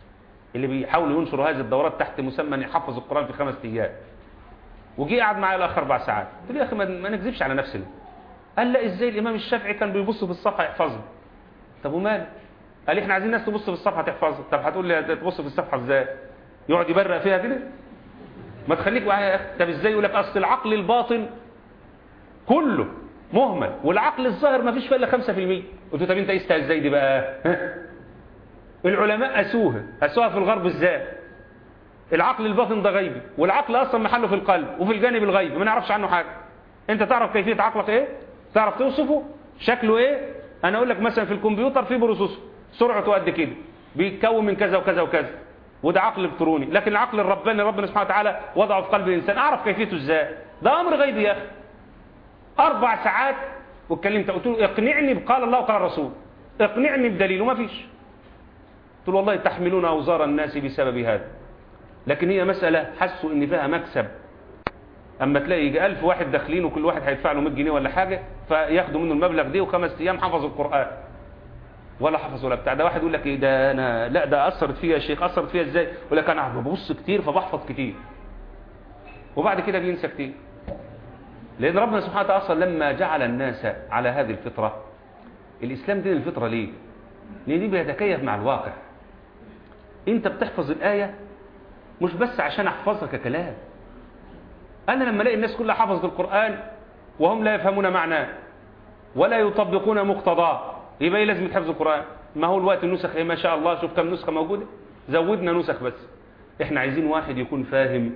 اللي بيحاولوا ينشروا هذه الدورات تحت مسمى ان يحفظ القرآن في خمس ايام وجي قعد معايا الاخ اربع ساعات قلت له يا اخي ما ما نكذبش على نفسنا قال لا ازاي الامام الشافعي كان بيبص في الصفحه يحفظها طب ومال قال لي احنا عايزين الناس تبص في الصفحه تحفظها طب هتقول لي تبص في الصفحه ازاي يقعد يبرق فيها كده ما تخليك معايا يا اخي طب ازاي يقول لك اصل العقل الباطن كله مهمل والعقل الظاهر ما فيش فيه الا 5% قلت له طب انت قستها ازاي دي بقى ها؟ العلماء قاسوها قاسوها في الغرب ازاي العقل الباطن ده غيبي والعقل اصلا محله في القلب وفي الجانب الغيبي ما نعرفش عنه حاجه انت تعرف كيفيه عقلك ايه تعرف توصفه شكله ايه انا اقول لك مثلا في الكمبيوتر في بروسيسور سرعته قد كده بيتكون من كذا وكذا وكذا وده عقل الكتروني لكن العقل الرباني ربنا سبحانه وتعالى وضعه في قلب الانسان اعرف كيفيته ازاي ده امر غيبي يا اخي اربع ساعات واتكلمت قلت له اقنعني بقال الله وقال الرسول اقنعني بدليل وما فيش قلت له والله تحملون اوزار الناس بسبب هذا لكن هي مسألة حسوا ان فيها مكسب اما تلاقي يجي ألف واحد داخلين وكل واحد هيدفع له 100 جنيه ولا حاجة فياخدوا منه المبلغ ده وخمس ايام حفظوا القرآن ولا حفظ ولا بتاع ده واحد يقول لك ايه ده انا لا ده اثرت فيها يا شيخ اثرت فيها ازاي يقول لك انا ببص كتير فبحفظ كتير وبعد كده بينسى كتير لان ربنا سبحانه وتعالى اصلا لما جعل الناس على هذه الفطرة الاسلام دين الفطرة ليه لان دي بيتكيف مع الواقع انت بتحفظ الايه مش بس عشان احفظها ككلام انا لما الاقي الناس كلها حفظت القرآن وهم لا يفهمون معناه ولا يطبقون مقتضاه يبقى ايه لازم تحفظ القرآن ما هو الوقت النسخ ايه ما شاء الله شوف كم نسخة موجودة زودنا نسخ بس احنا عايزين واحد يكون فاهم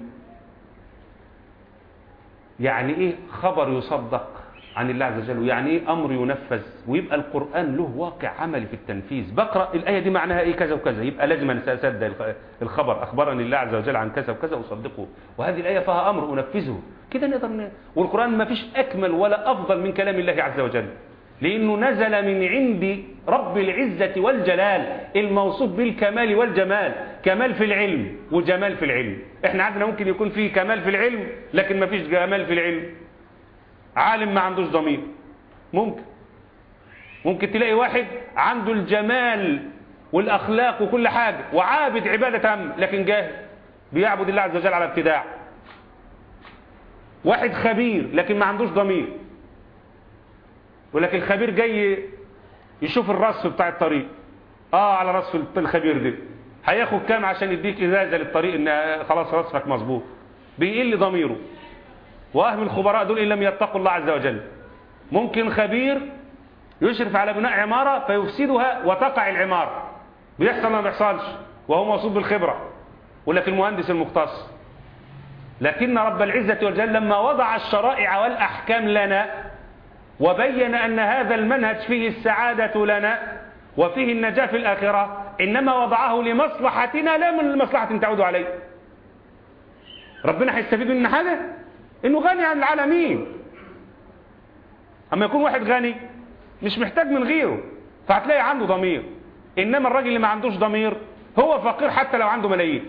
يعني ايه خبر يصدق عن الله عز وجل ويعني ايه امر ينفذ ويبقى القرآن له واقع عملي في التنفيذ بقرأ الآية دي معناها ايه كذا وكذا يبقى لازم انا اصدق الخبر اخبرني الله عز وجل عن كذا وكذا اصدقه وهذه الآية فيها امر انفذه كده نقدر ن... والقرآن ما فيش اكمل ولا افضل من كلام الله عز وجل لانه نزل من عند رب العزة والجلال الموصوف بالكمال والجمال كمال في العلم وجمال في العلم احنا عندنا ممكن يكون فيه كمال في العلم لكن ما فيش جمال في العلم عالم ما عندوش ضمير ممكن ممكن تلاقي واحد عنده الجمال والأخلاق وكل حاجة وعابد عبادة تامة لكن جاهل بيعبد الله عز وجل على ابتداع واحد خبير لكن ما عندوش ضمير ولكن الخبير جاي يشوف الرصف بتاع الطريق اه على رصف الخبير ده هياخد كام عشان يديك ازازه للطريق ان خلاص رصفك مظبوط بيقل ضميره واهم الخبراء دول ان لم يتقوا الله عز وجل ممكن خبير يشرف على بناء عمارة فيفسدها وتقع العمارة بيحصل ما بيحصلش وهو موصوف بالخبرة ولكن المهندس المختص لكن رب العزة والجل لما وضع الشرائع والأحكام لنا وبين أن هذا المنهج فيه السعادة لنا وفيه النجاة في الآخرة إنما وضعه لمصلحتنا لا من المصلحة تعود عليه ربنا هيستفيد من حاجة إنه غني عن العالمين أما يكون واحد غني مش محتاج من غيره فهتلاقي عنده ضمير إنما الراجل اللي ما عندوش ضمير هو فقير حتى لو عنده ملايين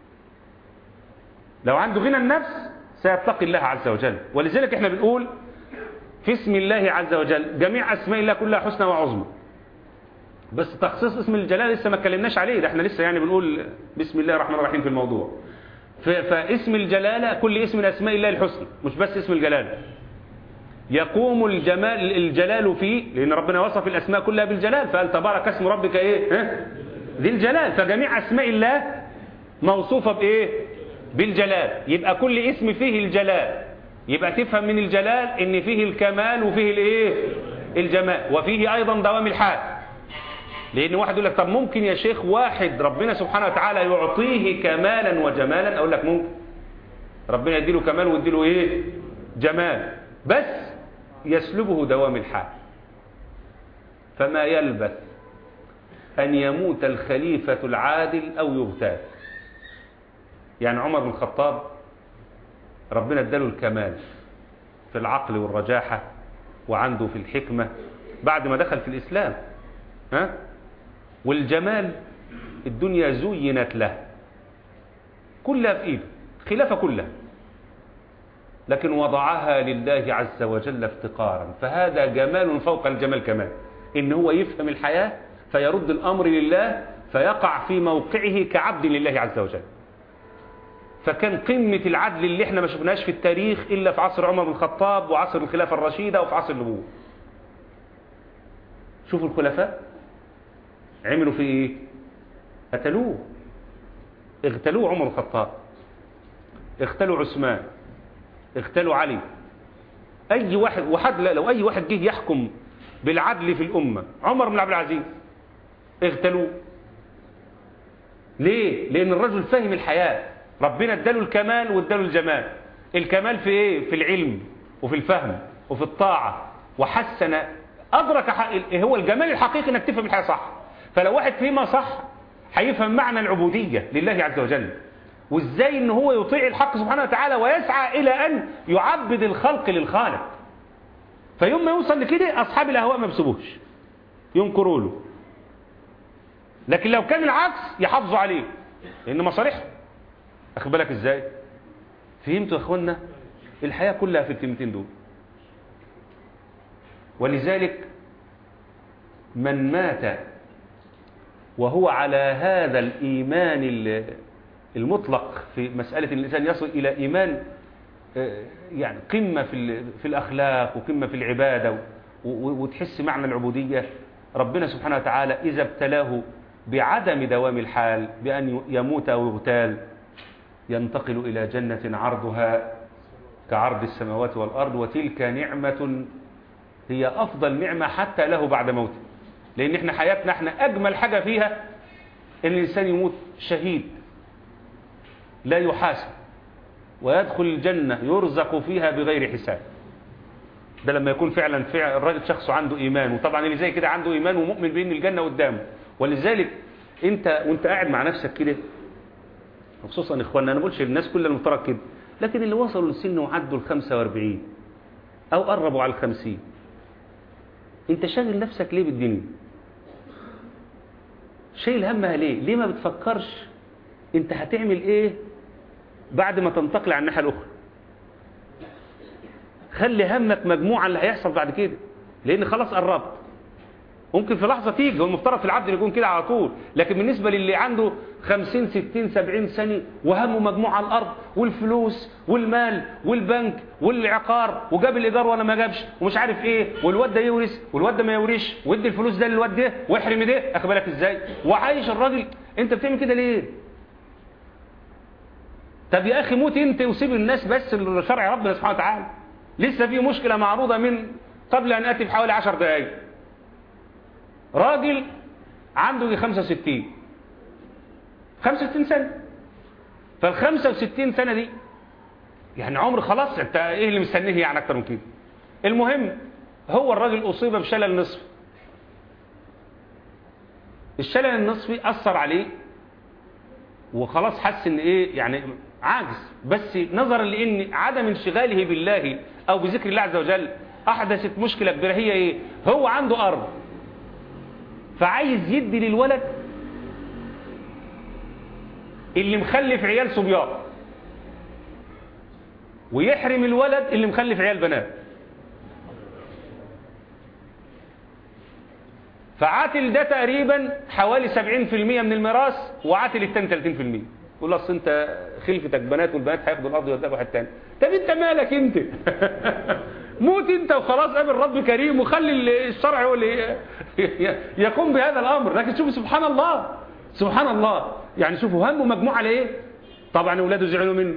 لو عنده غنى النفس سيتقي الله عز وجل ولذلك احنا بنقول في اسم الله عز وجل جميع أسماء الله كلها حسنى وعظمى بس تخصيص اسم الجلال لسه ما اتكلمناش عليه ده احنا لسه يعني بنقول بسم الله الرحمن الرحيم في الموضوع فاسم الجلالة كل اسم من أسماء الله الحسنى مش بس اسم الجلالة يقوم الجمال الجلال فيه لأن ربنا وصف الأسماء كلها بالجلال فقال تبارك اسم ربك إيه ها؟ ذي الجلال فجميع أسماء الله موصوفة بإيه بالجلال يبقى كل اسم فيه الجلال يبقى تفهم من الجلال ان فيه الكمال وفيه الايه الجمال وفيه ايضا دوام الحال لان واحد يقول لك طب ممكن يا شيخ واحد ربنا سبحانه وتعالى يعطيه كمالا وجمالا اقول لك ممكن ربنا يديله كمال ويديله ايه جمال بس يسلبه دوام الحال فما يلبث ان يموت الخليفة العادل او يغتال يعني عمر بن الخطاب ربنا اداله الكمال في العقل والرجاحة وعنده في الحكمة بعد ما دخل في الإسلام ها؟ والجمال الدنيا زينت له كلها في إيده خلافة كلها لكن وضعها لله عز وجل افتقارا فهذا جمال فوق الجمال كمان إن هو يفهم الحياة فيرد الأمر لله فيقع في موقعه كعبد لله عز وجل فكان قمة العدل اللي احنا ما شفناش في التاريخ إلا في عصر عمر بن الخطاب وعصر الخلافة الرشيدة وفي عصر النبوة شوفوا الخلفاء عملوا في ايه قتلوه اغتالوه عمر بن الخطاب اغتالوا عثمان اغتالوا علي اي واحد وحد لا لو اي واحد جه يحكم بالعدل في الامه عمر بن عبد العزيز اغتالوه ليه لان الرجل فهم الحياه ربنا اداله الكمال واداله الجمال الكمال في ايه في العلم وفي الفهم وفي الطاعه وحسن ادرك حق هو الجمال الحقيقي انك تفهم الحياه صح فلو واحد فهمها صح هيفهم معنى العبوديه لله عز وجل وازاي ان هو يطيع الحق سبحانه وتعالى ويسعى الى ان يعبد الخلق للخالق فيوم ما يوصل لكده اصحاب الاهواء ما بيسيبوش ينكروا له لكن لو كان العكس يحافظوا عليه لان مصالحهم اخد بالك ازاي فهمتوا يا اخوانا الحياه كلها في الكلمتين دول ولذلك من مات وهو على هذا الايمان المطلق في مسألة ان الإنسان يصل إلى إيمان يعني قمة في في الأخلاق وقمة في العبادة وتحس معنى العبودية ربنا سبحانه وتعالى إذا ابتلاه بعدم دوام الحال بأن يموت أو يغتال ينتقل إلى جنة عرضها كعرض السماوات والأرض وتلك نعمة هي أفضل نعمة حتى له بعد موته لأن احنا حياتنا احنا أجمل حاجة فيها أن الإنسان يموت شهيد لا يحاسب ويدخل الجنة يرزق فيها بغير حساب ده لما يكون فعلا فعلا الراجل شخص عنده إيمان وطبعا اللي زي كده عنده إيمان ومؤمن بأن الجنة قدامه ولذلك انت وانت قاعد مع نفسك كده خصوصا اخواننا انا بقولش الناس كلها المفترض كده لكن اللي وصلوا للسن وعدوا ال 45 او قربوا على ال 50 انت شاغل نفسك ليه بالدنيا شايل همها ليه ليه ما بتفكرش انت هتعمل ايه بعد ما تنتقل على الناحيه الاخرى خلي همك مجموعه اللي هيحصل بعد كده لان خلاص قربت ممكن في لحظه تيجي هو المفترض في العبد يكون كده على طول لكن بالنسبه للي عنده 50 60 70 سنه وهمه مجموعه على الارض والفلوس والمال والبنك والعقار وجاب الايجار ولا ما جابش ومش عارف ايه والواد ده يورث والواد ده ما يورثش وادي الفلوس ده للواد ده واحرم ده اخد بالك ازاي وعايش الراجل انت بتعمل كده ليه طب يا اخي موت انت وسيب الناس بس لشرع ربنا سبحانه وتعالى لسه في مشكله معروضه من قبل ان اتي بحوالي 10 دقائق راجل عنده 65 65 سنه فال 65 سنه دي يعني عمر خلاص انت ايه اللي مستنيه يعني اكتر من كده المهم هو الراجل اصيب بشلل نصفي الشلل النصفي اثر عليه وخلاص حس ان ايه يعني عاجز بس نظرا لان عدم انشغاله بالله او بذكر الله عز وجل احدثت مشكله كبيره هي ايه هو عنده ارض فعايز يدي للولد اللي مخلف عيال صبيان ويحرم الولد اللي مخلف عيال بنات فعاتل ده تقريبا حوالي 70% من الميراث وعاتل التاني 30% يقول اصل انت خلفتك بنات والبنات هياخدوا الارض ويودوا واحد تاني طب انت مالك انت موت انت وخلاص قابل رب كريم وخلي الشرع هو اللي يقوم بهذا الامر لكن شوفوا سبحان الله سبحان الله يعني شوفوا همه مجموعه على ايه طبعا اولاده زعلوا منه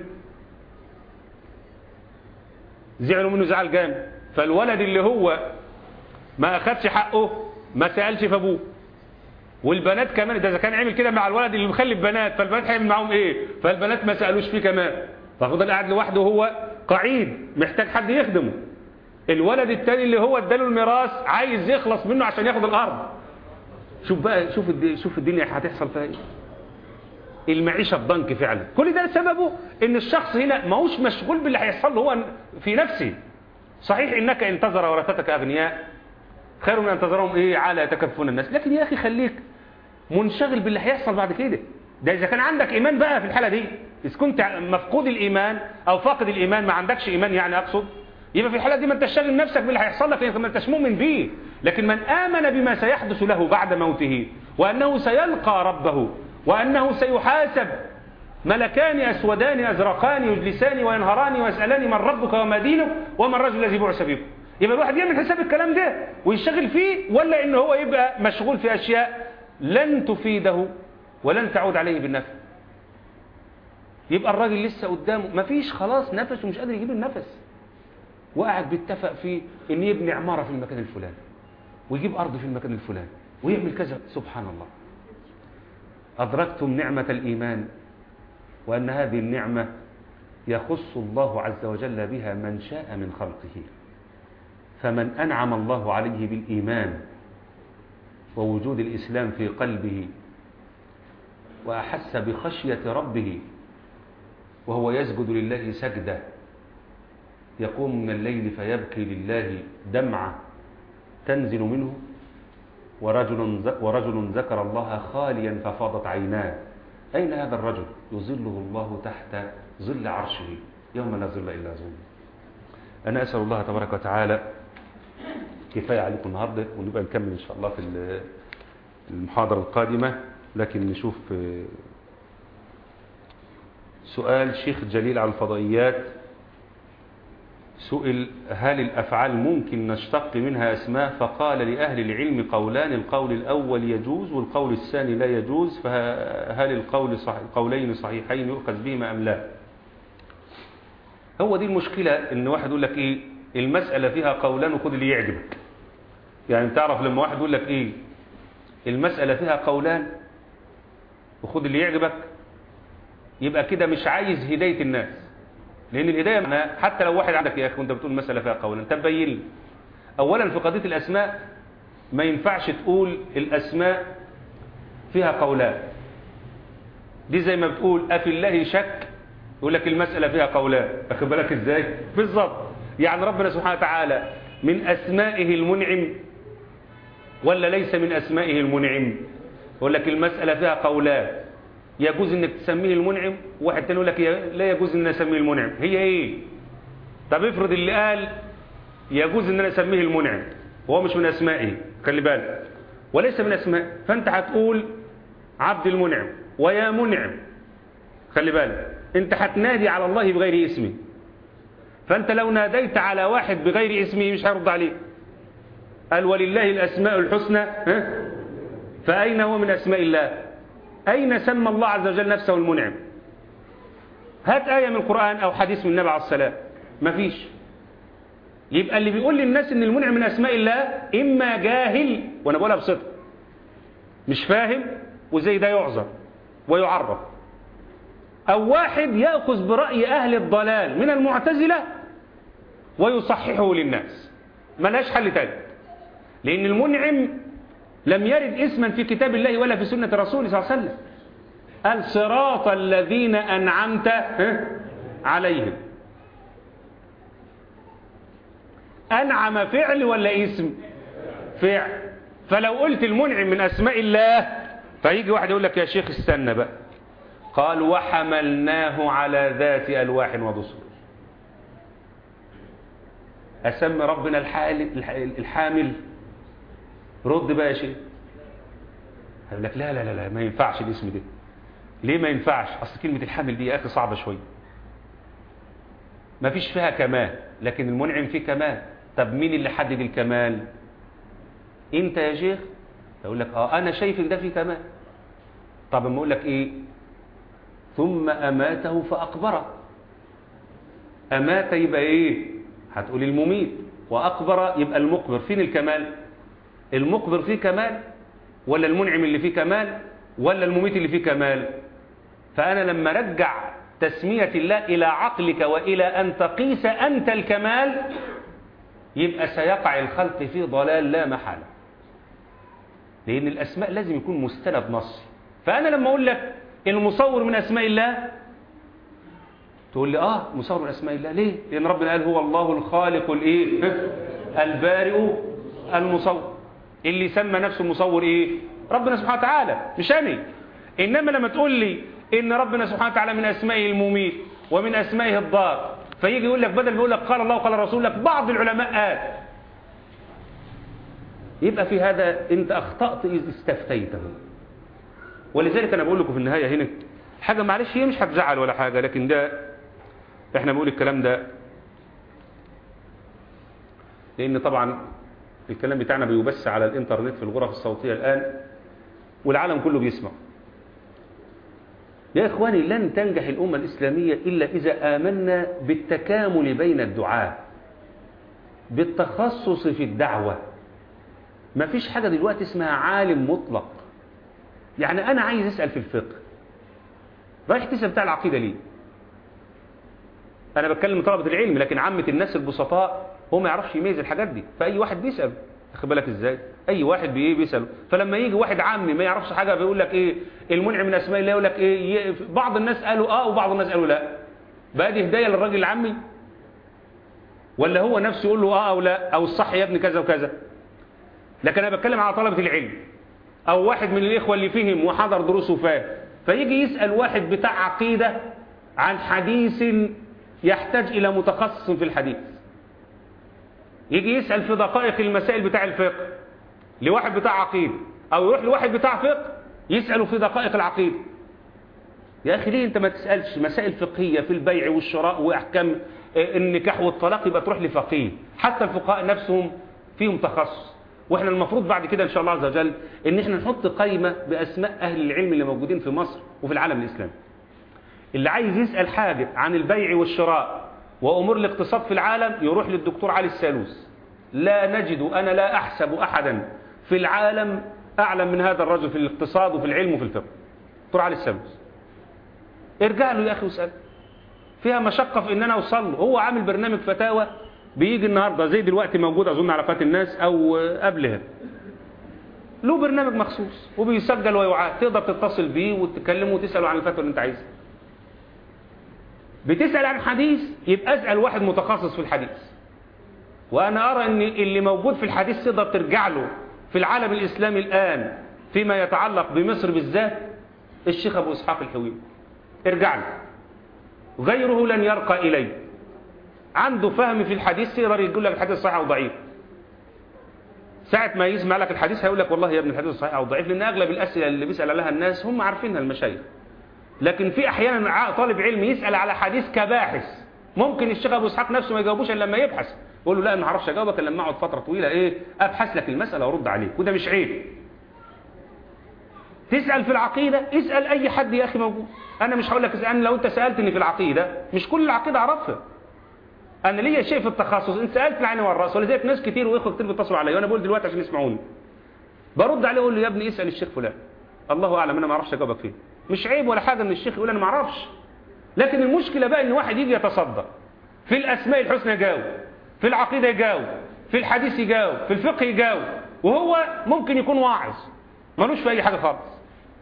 زعلوا منه زعل جامد فالولد اللي هو ما اخدش حقه ما سالش في ابوه والبنات كمان ده اذا كان عمل كده مع الولد اللي مخلف بنات فالبنات هيعمل معاهم ايه فالبنات ما سالوش فيه كمان ففضل قاعد لوحده وهو قعيد محتاج حد يخدمه الولد التاني اللي هو اداله الميراث عايز يخلص منه عشان ياخد الارض شوف بقى شوف الدنيا شوف الدنيا هتحصل فيها ايه المعيشه الضنك فعلا كل ده سببه ان الشخص هنا ما هوش مشغول باللي هيحصل له هو في نفسه صحيح انك انتظر ورثتك اغنياء خير من ان تنتظرهم ايه على يتكفون الناس لكن يا اخي خليك منشغل باللي هيحصل بعد كده ده اذا كان عندك ايمان بقى في الحاله دي اذا كنت مفقود الايمان او فاقد الايمان ما عندكش ايمان يعني اقصد يبقى في الحاله دي ما انتش شاغل نفسك باللي هيحصل لك لانك ما انتش مؤمن بيه لكن من امن بما سيحدث له بعد موته وأنه سيلقى ربه وأنه سيحاسب ملكان أسودان أزرقان يجلسان وينهران ويسألان من ربك وما دينك وما الرجل الذي بعث فيكم يبقى الواحد يعمل حساب الكلام ده ويشتغل فيه ولا إن هو يبقى مشغول في أشياء لن تفيده ولن تعود عليه بالنفع يبقى الراجل لسه قدامه مفيش خلاص نفسه مش قادر يجيب النفس وقاعد بيتفق في ان يبني عمارة في المكان الفلاني ويجيب أرض في المكان الفلاني ويعمل كذا سبحان الله أدركتم نعمة الإيمان وأن هذه النعمة يخص الله عز وجل بها من شاء من خلقه فمن أنعم الله عليه بالإيمان ووجود الإسلام في قلبه وأحس بخشية ربه وهو يسجد لله سجدة يقوم من الليل فيبكي لله دمعة تنزل منه ورجل, ورجل ذكر الله خاليا ففاضت عيناه أين هذا الرجل يظله الله تحت ظل عرشه يوم لا ظل إلا ظل أنا أسأل الله تبارك وتعالى كفاية عليكم النهاردة ونبقى نكمل إن شاء الله في المحاضرة القادمة لكن نشوف سؤال شيخ جليل عن الفضائيات سئل هل الأفعال ممكن نشتق منها أسماء فقال لأهل العلم قولان القول الأول يجوز والقول الثاني لا يجوز فهل القول صح القولين صحيحين يؤخذ بهما أم لا هو دي المشكلة ان واحد يقول لك ايه المسألة فيها قولان وخد اللي يعجبك يعني تعرف لما واحد يقول لك ايه المسألة فيها قولان وخد اللي يعجبك يبقى كده مش عايز هداية الناس لأن الهداية معناها حتى لو واحد عندك يا أخي وأنت بتقول مسألة فيها قولا تبين لي أولا في قضية الأسماء ما ينفعش تقول الأسماء فيها قولان دي زي ما بتقول أفي الله شك يقول لك المسألة فيها قولان أخذ بالك إزاي بالظبط يعني ربنا سبحانه وتعالى من أسمائه المنعم ولا ليس من أسمائه المنعم يقول لك المسألة فيها قولان يجوز انك تسميه المنعم واحد تاني يقول لك لا يجوز ان اسميه المنعم هي ايه طب افرض اللي قال يجوز ان انا اسميه المنعم وهو مش من اسمائه خلي بالك وليس من اسمائه فانت هتقول عبد المنعم ويا منعم خلي بالك انت هتنادي على الله بغير اسمه فانت لو ناديت على واحد بغير اسمه مش هيرد عليك قال ولله الاسماء الحسنى ها فاين هو من اسماء الله أين سمى الله عز وجل نفسه المنعم هات آية من القرآن أو حديث من النبي عليه السلام مفيش يبقى اللي بيقول للناس ان المنعم من أسماء الله إما جاهل وأنا بقولها بصدق مش فاهم وزي ده يعذر ويعرف أو واحد يأخذ برأي أهل الضلال من المعتزلة ويصححه للناس ملهاش حل تاني لأن المنعم لم يرد اسما في كتاب الله ولا في سنة رسوله صلى الله عليه وسلم قال صراط الذين أنعمت عليهم أنعم فعل ولا اسم فعل فلو قلت المنعم من أسماء الله فيجي واحد يقول لك يا شيخ استنى بقى قال وحملناه على ذات ألواح ودسر أسمي ربنا الحامل رد بقى يا شيخ هقول لك لا لا لا لا ما ينفعش الاسم ده ليه ما ينفعش اصل كلمة الحامل دي يا اخي صعبة شوية ما فيش فيها كمال لكن المنعم فيه كمال طب مين اللي حدد الكمال انت يا شيخ يقول لك اه انا شايفك ده فيه كمال طب اما اقول لك ايه ثم اماته فاقبره امات يبقى ايه هتقول المميت واقبر يبقى المقبر فين الكمال المقبر فيه كمال ولا المنعم اللي فيه كمال ولا المميت اللي فيه كمال فأنا لما رجع تسمية الله إلى عقلك وإلى أن تقيس أنت الكمال يبقى سيقع الخلق في ضلال لا محالة لأن الأسماء لازم يكون مستند نصي فأنا لما أقول لك المصور من أسماء الله تقول لي آه مصور من أسماء الله ليه؟ لأن ربنا قال هو الله الخالق الإيه؟ البارئ المصور اللي سمى نفسه المصور ايه ربنا سبحانه وتعالى مش انا انما لما تقول لي ان ربنا سبحانه وتعالى من اسمائه المميت ومن اسمائه الضار فيجي يقول لك بدل ما يقول لك قال الله وقال الرسول لك بعض العلماء قال يبقى في هذا انت اخطأت اذ استفتيته ولذلك انا بقول لكم في النهاية هنا حاجة معلش هي مش هتزعل ولا حاجة لكن ده احنا بنقول الكلام ده لان طبعا الكلام بتاعنا بيبث على الانترنت في الغرف الصوتية الان والعالم كله بيسمع يا إخواني لن تنجح الأمة الإسلامية إلا إذا آمنا بالتكامل بين الدعاة بالتخصص في الدعوة ما فيش حاجة دلوقتي اسمها عالم مطلق يعني أنا عايز أسأل في الفقه رايح تسأل بتاع العقيدة ليه أنا بتكلم طلبة العلم لكن عامة الناس البسطاء هو ما يعرفش يميز الحاجات دي فأي واحد بيسأل واخد بالك ازاي اي واحد بايه بيساله فلما يجي واحد عامي ما يعرفش حاجه بيقول لك ايه المنعم من اسماء الله يقول لك ايه ي- بعض الناس قالوا اه وبعض الناس قالوا لا بقى دي هدايه للراجل العامي ولا هو نفسه يقول له اه او لا او الصح يا ابني كذا وكذا لكن انا بتكلم على طلبه العلم او واحد من الاخوه اللي فيهم وحضر دروس وفاه فيجي يسال واحد بتاع عقيده عن حديث يحتاج الى متخصص في الحديث يجي يسأل في دقائق المسائل بتاع الفقه لواحد بتاع عقيدة أو يروح لواحد بتاع فقه يسأله في دقائق العقيدة يا أخي ليه أنت ما تسألش مسائل فقهية في البيع والشراء وأحكام آه، النكاح والطلاق يبقى تروح لفقيه حتى الفقهاء نفسهم فيهم تخصص واحنا المفروض بعد كده ان شاء الله عز وجل ان احنا نحط قائمه باسماء اهل العلم اللي موجودين في مصر وفي العالم الاسلامي اللي عايز يسال حاجه عن البيع والشراء وامور الاقتصاد في العالم يروح للدكتور علي السالوس لا نجد انا لا احسب احدا في العالم اعلم من هذا الرجل في الاقتصاد وفي العلم وفي الفقه دكتور علي السالوس ارجع له يا اخي واسال فيها مشقه في ان انا اوصل له هو عامل برنامج فتاوى بيجي النهارده زي دلوقتي موجود اظن على فات الناس او قبلها له برنامج مخصوص وبيسجل ويعاد تقدر تتصل بيه وتكلمه وتساله عن الفتوى اللي انت عايزها بتسال عن حديث يبقى اسال واحد متخصص في الحديث وانا ارى ان اللي موجود في الحديث تقدر ترجع له في العالم الاسلامي الان فيما يتعلق بمصر بالذات الشيخ ابو اسحاق الحويني ارجع له غيره لن يرقى اليه عنده فهم في الحديث يقدر يقول لك الحديث صحيح او ضعيف ساعة ما يسمع لك الحديث هيقول لك والله يا ابن الحديث صحيح او ضعيف لان اغلب الاسئله اللي بيسال عليها الناس هم عارفينها المشايخ لكن في احيانا ع- طالب علم يسال على حديث كباحث ممكن الشيخ ابو اسحاق نفسه ما يجاوبوش الا لما يبحث يقول له لا انا ما اعرفش اجاوبك الا لما اقعد فتره طويله ايه ابحث لك المساله وارد عليك وده مش عيب تسال في العقيده اسال اي حد يا اخي موجود انا مش هقول لك اسالني لو انت سالتني في العقيده مش كل العقيده اعرفها انا ليا شيء في التخصص انت سالت العين والراس ولذلك ناس كتير واخوه كتير بيتصلوا عليا وانا بقول دلوقتي عشان يسمعوني برد عليه اقول له يا ابني اسال الشيخ فلان الله اعلم انا ما اعرفش اجاوبك فيه مش عيب ولا حاجه ان الشيخ يقول انا ما اعرفش لكن المشكله بقى ان واحد يجي يتصدى في الاسماء الحسنى يجاوب في العقيده يجاوب في الحديث يجاوب في الفقه يجاوب وهو ممكن يكون واعظ ملوش في اي حاجه خالص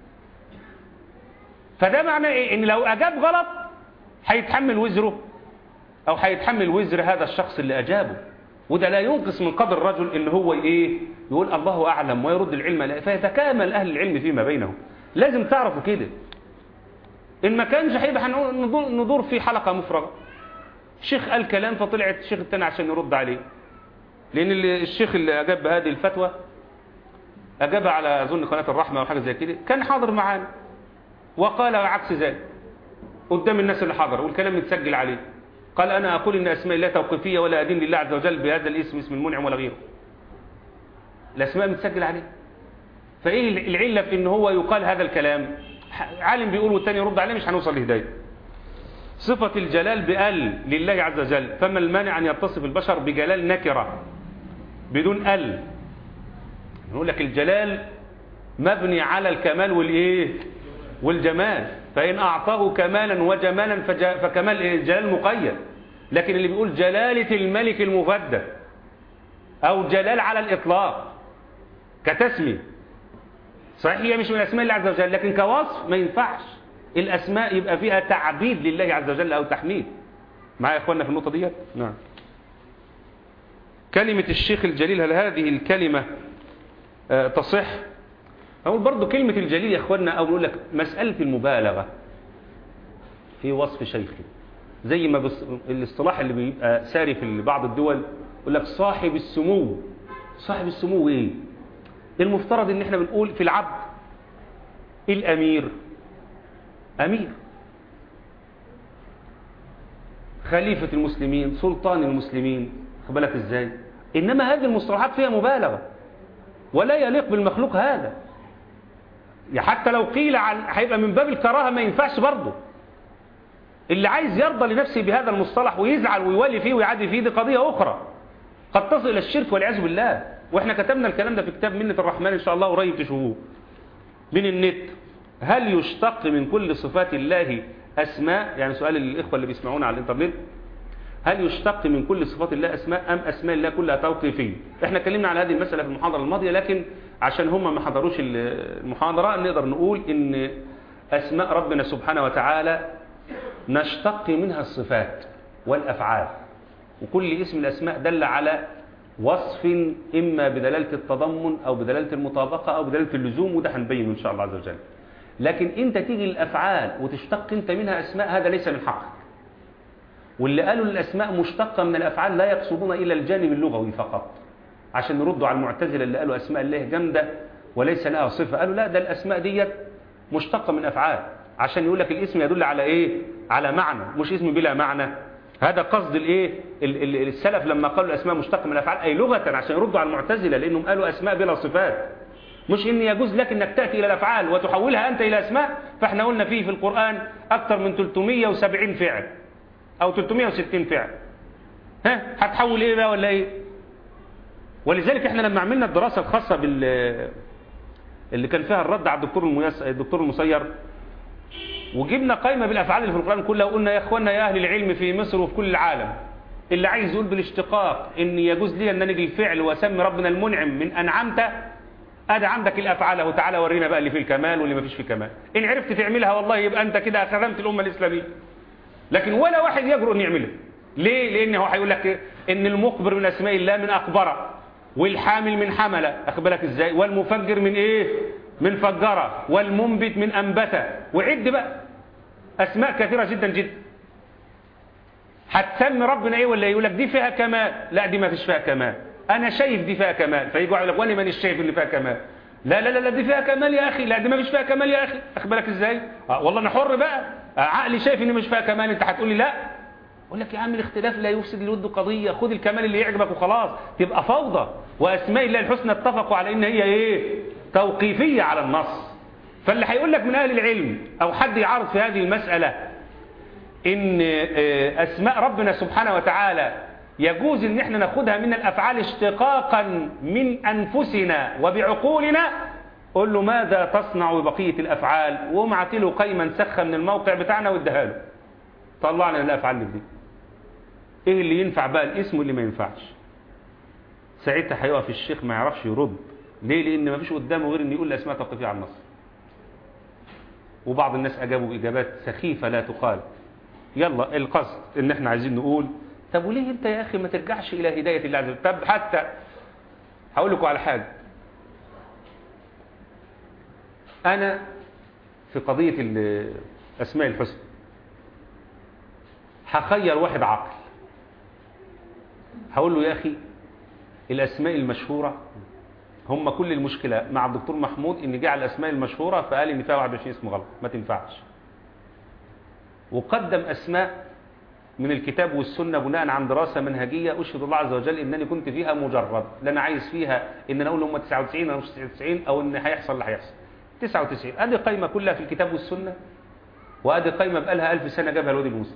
فده معناه ايه ان لو اجاب غلط هيتحمل وزره او هيتحمل وزر هذا الشخص اللي اجابه وده لا ينقص من قدر الرجل ان هو ايه يقول الله اعلم ويرد العلم لا فيتكامل اهل العلم فيما بينهم لازم تعرفوا كده ان ما كانش هيبقى هندور ندور في حلقه مفرغه الشيخ قال كلام فطلعت الشيخ التاني عشان يرد عليه لان اللي الشيخ اللي اجاب بهذه الفتوى اجاب على اظن قناه الرحمه او حاجه زي كده كان حاضر معانا وقال عكس ذلك قدام الناس اللي حضر والكلام متسجل عليه قال أنا أقول إن أسماء الله توقيفية ولا أدين لله عز وجل بهذا الاسم اسم المنعم ولا غيره الأسماء متسجل عليه فإيه العلة في إن هو يقال هذا الكلام عالم بيقول والتاني يرد عليه مش هنوصل لهداية صفة الجلال بأل لله عز وجل فما المانع أن يتصف البشر بجلال نكرة بدون أل نقول لك الجلال مبني على الكمال والإيه والجمال فإن أعطاه كمالا وجمالا فج- فكمال الجلال مقيد لكن اللي بيقول جلالة الملك المفدى أو جلال على الإطلاق كتسمية صحيح هي مش من أسماء الله عز وجل لكن كوصف ما ينفعش الأسماء يبقى فيها تعبيد لله عز وجل أو تحميد معايا يا أخوانا في النقطة دي نعم كلمة الشيخ الجليل هل هذه الكلمة آه، تصح أقول برضو كلمة الجليل يا أخوانا أو نقول لك مسألة المبالغة في وصف شيخي زي ما بس الاصطلاح اللي بيبقى ساري في بعض الدول يقول لك صاحب السمو صاحب السمو ايه المفترض ان احنا بنقول في العبد الامير امير خليفة المسلمين سلطان المسلمين بالك ازاي انما هذه المصطلحات فيها مبالغة ولا يليق بالمخلوق هذا يا حتى لو قيل عن هيبقى من باب الكراهة ما ينفعش برضه اللي عايز يرضى لنفسه بهذا المصطلح ويزعل ويولي فيه ويعادي فيه دي قضية أخرى قد تصل إلى الشرك والعياذ بالله وإحنا كتبنا الكلام ده في كتاب منة الرحمن إن شاء الله قريب تشوفوه من النت هل يشتق من كل صفات الله أسماء يعني سؤال للإخوة اللي بيسمعونا على الإنترنت هل يشتق من كل صفات الله أسماء أم أسماء الله كلها توقيفية احنا اتكلمنا على هذه المسألة في المحاضرة الماضية لكن عشان هم ما حضروش المحاضرة نقدر نقول ان أسماء ربنا سبحانه وتعالى نشتق منها الصفات والأفعال وكل اسم الأسماء دل على وصف إما بدلالة التضمن أو بدلالة المطابقة أو بدلالة اللزوم وده هنبينه إن شاء الله عز وجل لكن أنت تيجي للأفعال وتشتق أنت منها أسماء هذا ليس من حقك واللي قالوا الأسماء مشتقة من الأفعال لا يقصدون إلا الجانب اللغوي فقط عشان نردوا على المعتزلة اللي قالوا أسماء الله جامدة وليس لها صفة قالوا لا ده الأسماء ديت مشتقة من أفعال عشان يقول لك الاسم يدل على إيه على معنى مش اسم بلا معنى هذا قصد الايه السلف لما قالوا الاسماء مشتقه من الافعال اي لغه عشان يردوا على المعتزله لانهم قالوا اسماء بلا صفات مش ان يجوز لك انك تاتي الى الافعال وتحولها انت الى اسماء فاحنا قلنا فيه في القران اكثر من 370 فعل او 360 فعل ها هتحول ايه بقى ولا ايه ولذلك احنا لما عملنا الدراسه الخاصه بال اللي كان فيها الرد على الدكتور الميس... الدكتور المسير وجبنا قائمة بالأفعال اللي في القرآن كلها وقلنا يا أخوانا يا أهل العلم في مصر وفي كل العالم اللي عايز يقول بالاشتقاق إن يجوز لي أن نجي الفعل وأسمي ربنا المنعم من أنعمت أدى عندك الأفعال اهو تعالى ورينا بقى اللي فيه الكمال واللي ما فيش فيه كمال إن عرفت تعملها والله يبقى أنت كده خدمت الأمة الإسلامية لكن ولا واحد يجرؤ أن يعملها ليه؟ لأن هو هيقول لك إن المقبر من أسماء الله من أقبرة والحامل من حملة أخد بالك إزاي والمفجر من إيه من فجرة والمنبت من أنبتة وعد بقى أسماء كثيرة جدا جدا هتسمي ربنا إيه ولا يقول لك دي فيها كمال لا دي ما فيش فيها كمال أنا شايف دي فيها كمال فيجوا يقول لك وأنا مانيش شايف اللي فيها كمال لا لا لا, لا دي فيها كمال يا أخي لا دي ما فيش فيها كمال يا أخي أخد بالك إزاي آه والله أنا حر بقى آه عقلي شايف إن مش فيها كمال أنت هتقول لي لا أقول لك يا عم الاختلاف لا يفسد الود قضية خد الكمال اللي يعجبك وخلاص تبقى فوضى وأسماء الله الحسنى اتفقوا على إن هي إيه توقيفية على النص فاللي هيقول لك من أهل العلم أو حد يعرض في هذه المسألة إن أسماء ربنا سبحانه وتعالى يجوز إن احنا ناخدها من الأفعال اشتقاقا من أنفسنا وبعقولنا قل له ماذا تصنع ببقية الأفعال ومعت له قيمة نسخة من الموقع بتاعنا واديها له طلعنا الأفعال دي إيه اللي ينفع بقى الاسم واللي ما ينفعش ساعتها هيقف الشيخ ما يعرفش يرد ليه لأن ما فيش قدامه غير إن يقول الأسماء توقيفية على النص وبعض الناس أجابوا بإجابات سخيفة لا تقال يلا القصد إن احنا عايزين نقول طب وليه أنت يا أخي ما ترجعش إلى هداية الله عز وجل طب حتى هقول لكم على حاجة أنا في قضية الأسماء الحسنى هخير واحد عاقل هقول له يا أخي الأسماء المشهورة هم كل المشكلة مع الدكتور محمود ان جعل الاسماء المشهورة فقال ان فيها 21 اسم غلط ما تنفعش وقدم اسماء من الكتاب والسنة بناء عن دراسة منهجية اشهد الله عز وجل انني كنت فيها مجرد لا انا عايز فيها ان انا اقول هم 99 او مش 99 او ان هيحصل اللي هيحصل 99 ادي قايمة كلها في الكتاب والسنة وادي قايمة بقالها 1000 سنة جابها الوادي المسلم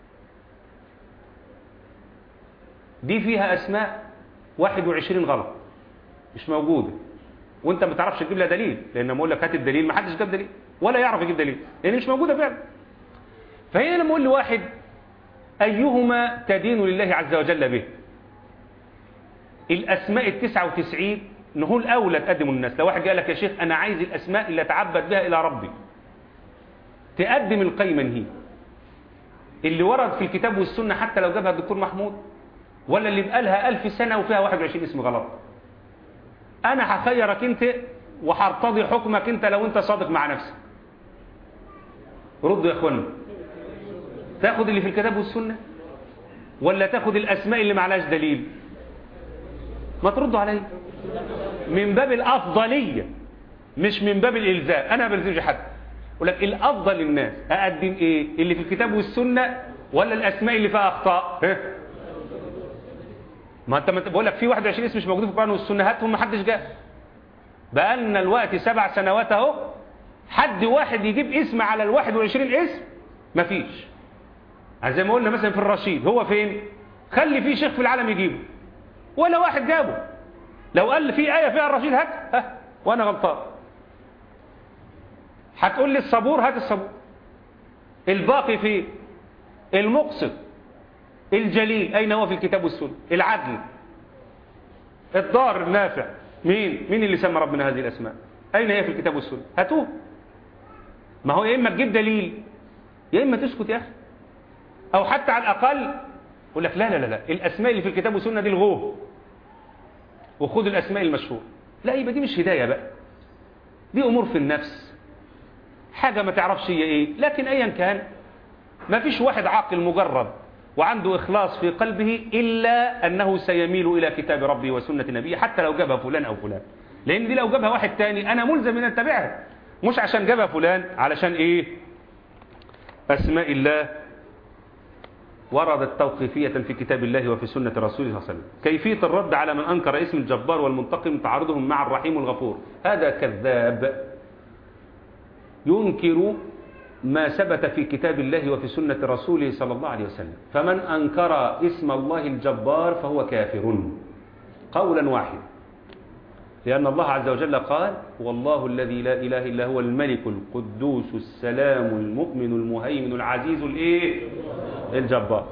دي فيها اسماء 21 غلط مش موجودة وانت ما تعرفش تجيب لها دليل لان لما اقول لك هات الدليل ما حدش جاب دليل ولا يعرف يجيب دليل لان مش موجودة فعلا فهنا لما اقول لواحد ايهما تدين لله عز وجل به الاسماء التسعة وتسعين نهو الاولى تقدم الناس لو واحد قال لك يا شيخ انا عايز الاسماء اللي اتعبد بها الى ربي تقدم القيمة هي اللي ورد في الكتاب والسنة حتى لو جابها الدكتور محمود ولا اللي بقالها ألف سنة وفيها 21 اسم غلط انا هخيرك انت وهرتضي حكمك انت لو انت صادق مع نفسك ردوا يا اخوانا تاخد اللي في الكتاب والسنة ولا تاخد الاسماء اللي معلاش دليل ما تردوا علي من باب الأفضلية مش من باب الإلزام أنا ما بلزمش حد يقول لك الأفضل للناس أقدم إيه اللي في الكتاب والسنة ولا الأسماء اللي فيها أخطاء ها؟ ما أنت ما أنت بقول لك في 21 اسم مش موجود في القرآن والسنة هاتهم ما حدش جاء بقى لنا الوقت سبع سنوات أهو حد واحد يجيب اسم على ال 21 اسم مفيش زي ما قلنا مثلا في الرشيد هو فين خلي في شيخ في العالم يجيبه ولا واحد جابه لو قال في آية فيها الرشيد هات ها وأنا غلطان هتقول لي الصبور هات الصبور الباقي فين المقصد الجليل أين هو في الكتاب والسنة العدل الضار النافع مين مين اللي سمى ربنا هذه الأسماء أين هي في الكتاب والسنة هاتوه ما هو يا إما تجيب دليل يا إما تسكت يا أخي أو حتى على الأقل يقول لك لا لا لا لا الأسماء اللي في الكتاب والسنة دي الغوه وخذ الأسماء المشهورة لا يبقى دي مش هداية بقى دي أمور في النفس حاجة ما تعرفش هي إيه لكن أيا كان ما فيش واحد عاقل مجرد وعنده إخلاص في قلبه إلا أنه سيميل إلى كتاب ربه وسنة نبيه حتى لو جابها فلان أو فلان لأن دي لو جابها واحد تاني أنا ملزم أن أتبعها مش عشان جابها فلان علشان إيه أسماء الله وردت توقيفية في كتاب الله وفي سنة رسوله صلى الله عليه وسلم كيفية الرد على من أنكر اسم الجبار والمنتقم تعارضهم مع الرحيم والغفور هذا كذاب ينكر ما ثبت في كتاب الله وفي سنة رسوله صلى الله عليه وسلم فمن أنكر اسم الله الجبار فهو كافر قولا واحدا لأن الله عز وجل قال والله الذي لا إله إلا هو الملك القدوس السلام المؤمن المهيمن العزيز الإيه الجبار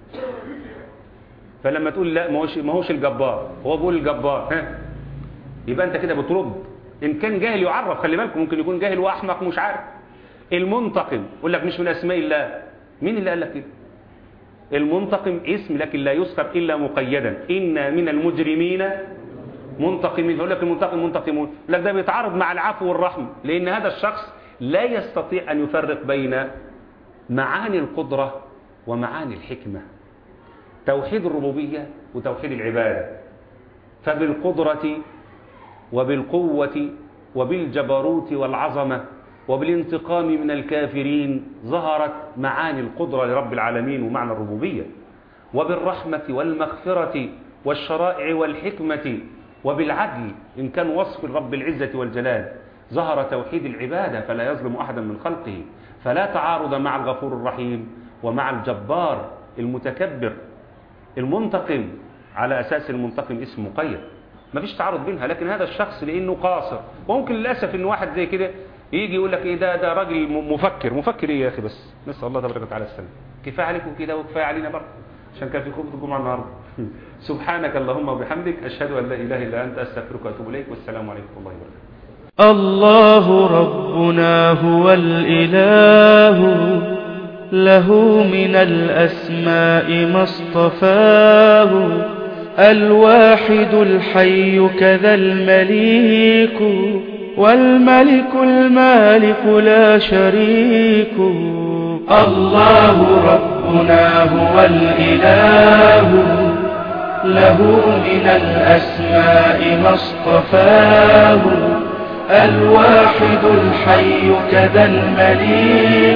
فلما تقول لا ما هوش ما هوش الجبار هو بيقول الجبار ها يبقى انت كده بترد ان كان جاهل يعرف خلي بالكم ممكن يكون جاهل واحمق مش عارف المنتقم يقول لك مش من اسماء الله مين اللي قال لك كده المنتقم اسم لكن لا يذكر الا مقيدا ان من المجرمين منتقمين فيقول لك المنتقم منتقمون لك ده بيتعارض مع العفو والرحمه لان هذا الشخص لا يستطيع ان يفرق بين معاني القدره ومعاني الحكمة توحيد الربوبية وتوحيد العبادة فبالقدرة وبالقوة وبالجبروت والعظمة وبالانتقام من الكافرين ظهرت معاني القدرة لرب العالمين ومعنى الربوبية وبالرحمة والمغفرة والشرائع والحكمة وبالعدل إن كان وصف الرب العزة والجلال ظهر توحيد العبادة فلا يظلم أحدا من خلقه فلا تعارض مع الغفور الرحيم ومع الجبار المتكبر المنتقم على أساس المنتقم اسم مقيد ما فيش تعارض بينها لكن هذا الشخص لأنه قاصر وممكن للأسف إن واحد زي كده يجي يقول لك إيه ده ده راجل مفكر مفكر إيه يا أخي بس نسأل الله تبارك وتعالى السلام كفاية عليكم كده وكفايه علينا برضه عشان كان في خطبة الجمعة النهاردة سبحانك اللهم وبحمدك أشهد أن لا إله إلا أنت أستغفرك وأتوب إليك والسلام عليكم ورحمة الله وبركاته الله ربنا هو الإله له من الأسماء ما اصطفاه الواحد الحي كذا المليك والملك المالك لا شريك الله ربنا هو الإله له من الأسماء ما اصطفاه الواحد الحي كذا المليك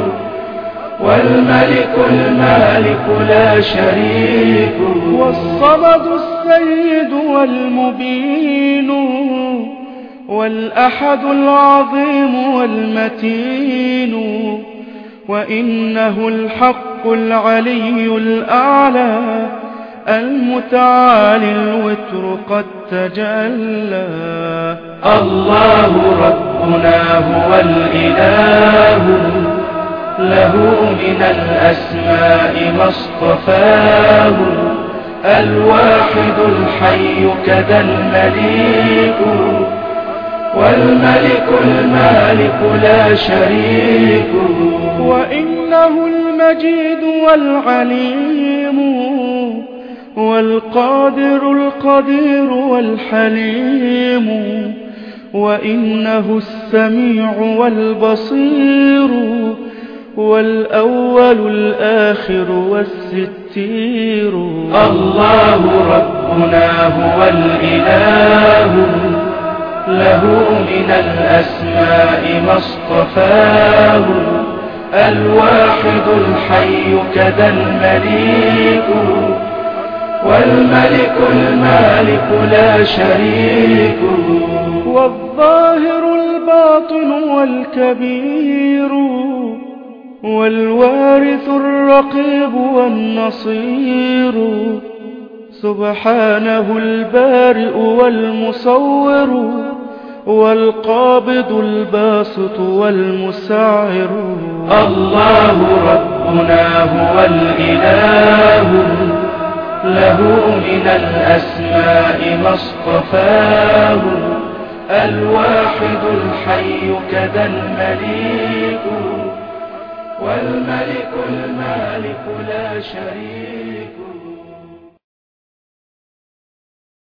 والملك المالك لا شريك والصمد السيد والمبين والأحد العظيم والمتين وإنه الحق العلي الأعلى المتعالي الوتر قد تجلى الله ربنا هو الإله له من الأسماء ما اصطفاه الواحد الحي كذا المليك والملك المالك لا شريك وإنه المجيد والعليم والقادر القدير والحليم وإنه السميع والبصير والأول الآخر والستير الله ربنا هو الإله له من الأسماء ما اصطفاه الواحد الحي كذا المليك والملك المالك لا شريك والظاهر الباطن والكبير والوارث الرقيب والنصير سبحانه البارئ والمصور والقابض الباسط والمسعر الله ربنا هو الإله له من الأسماء ما اصطفاه الواحد الحي كذا المليك والملك المالك لا شريك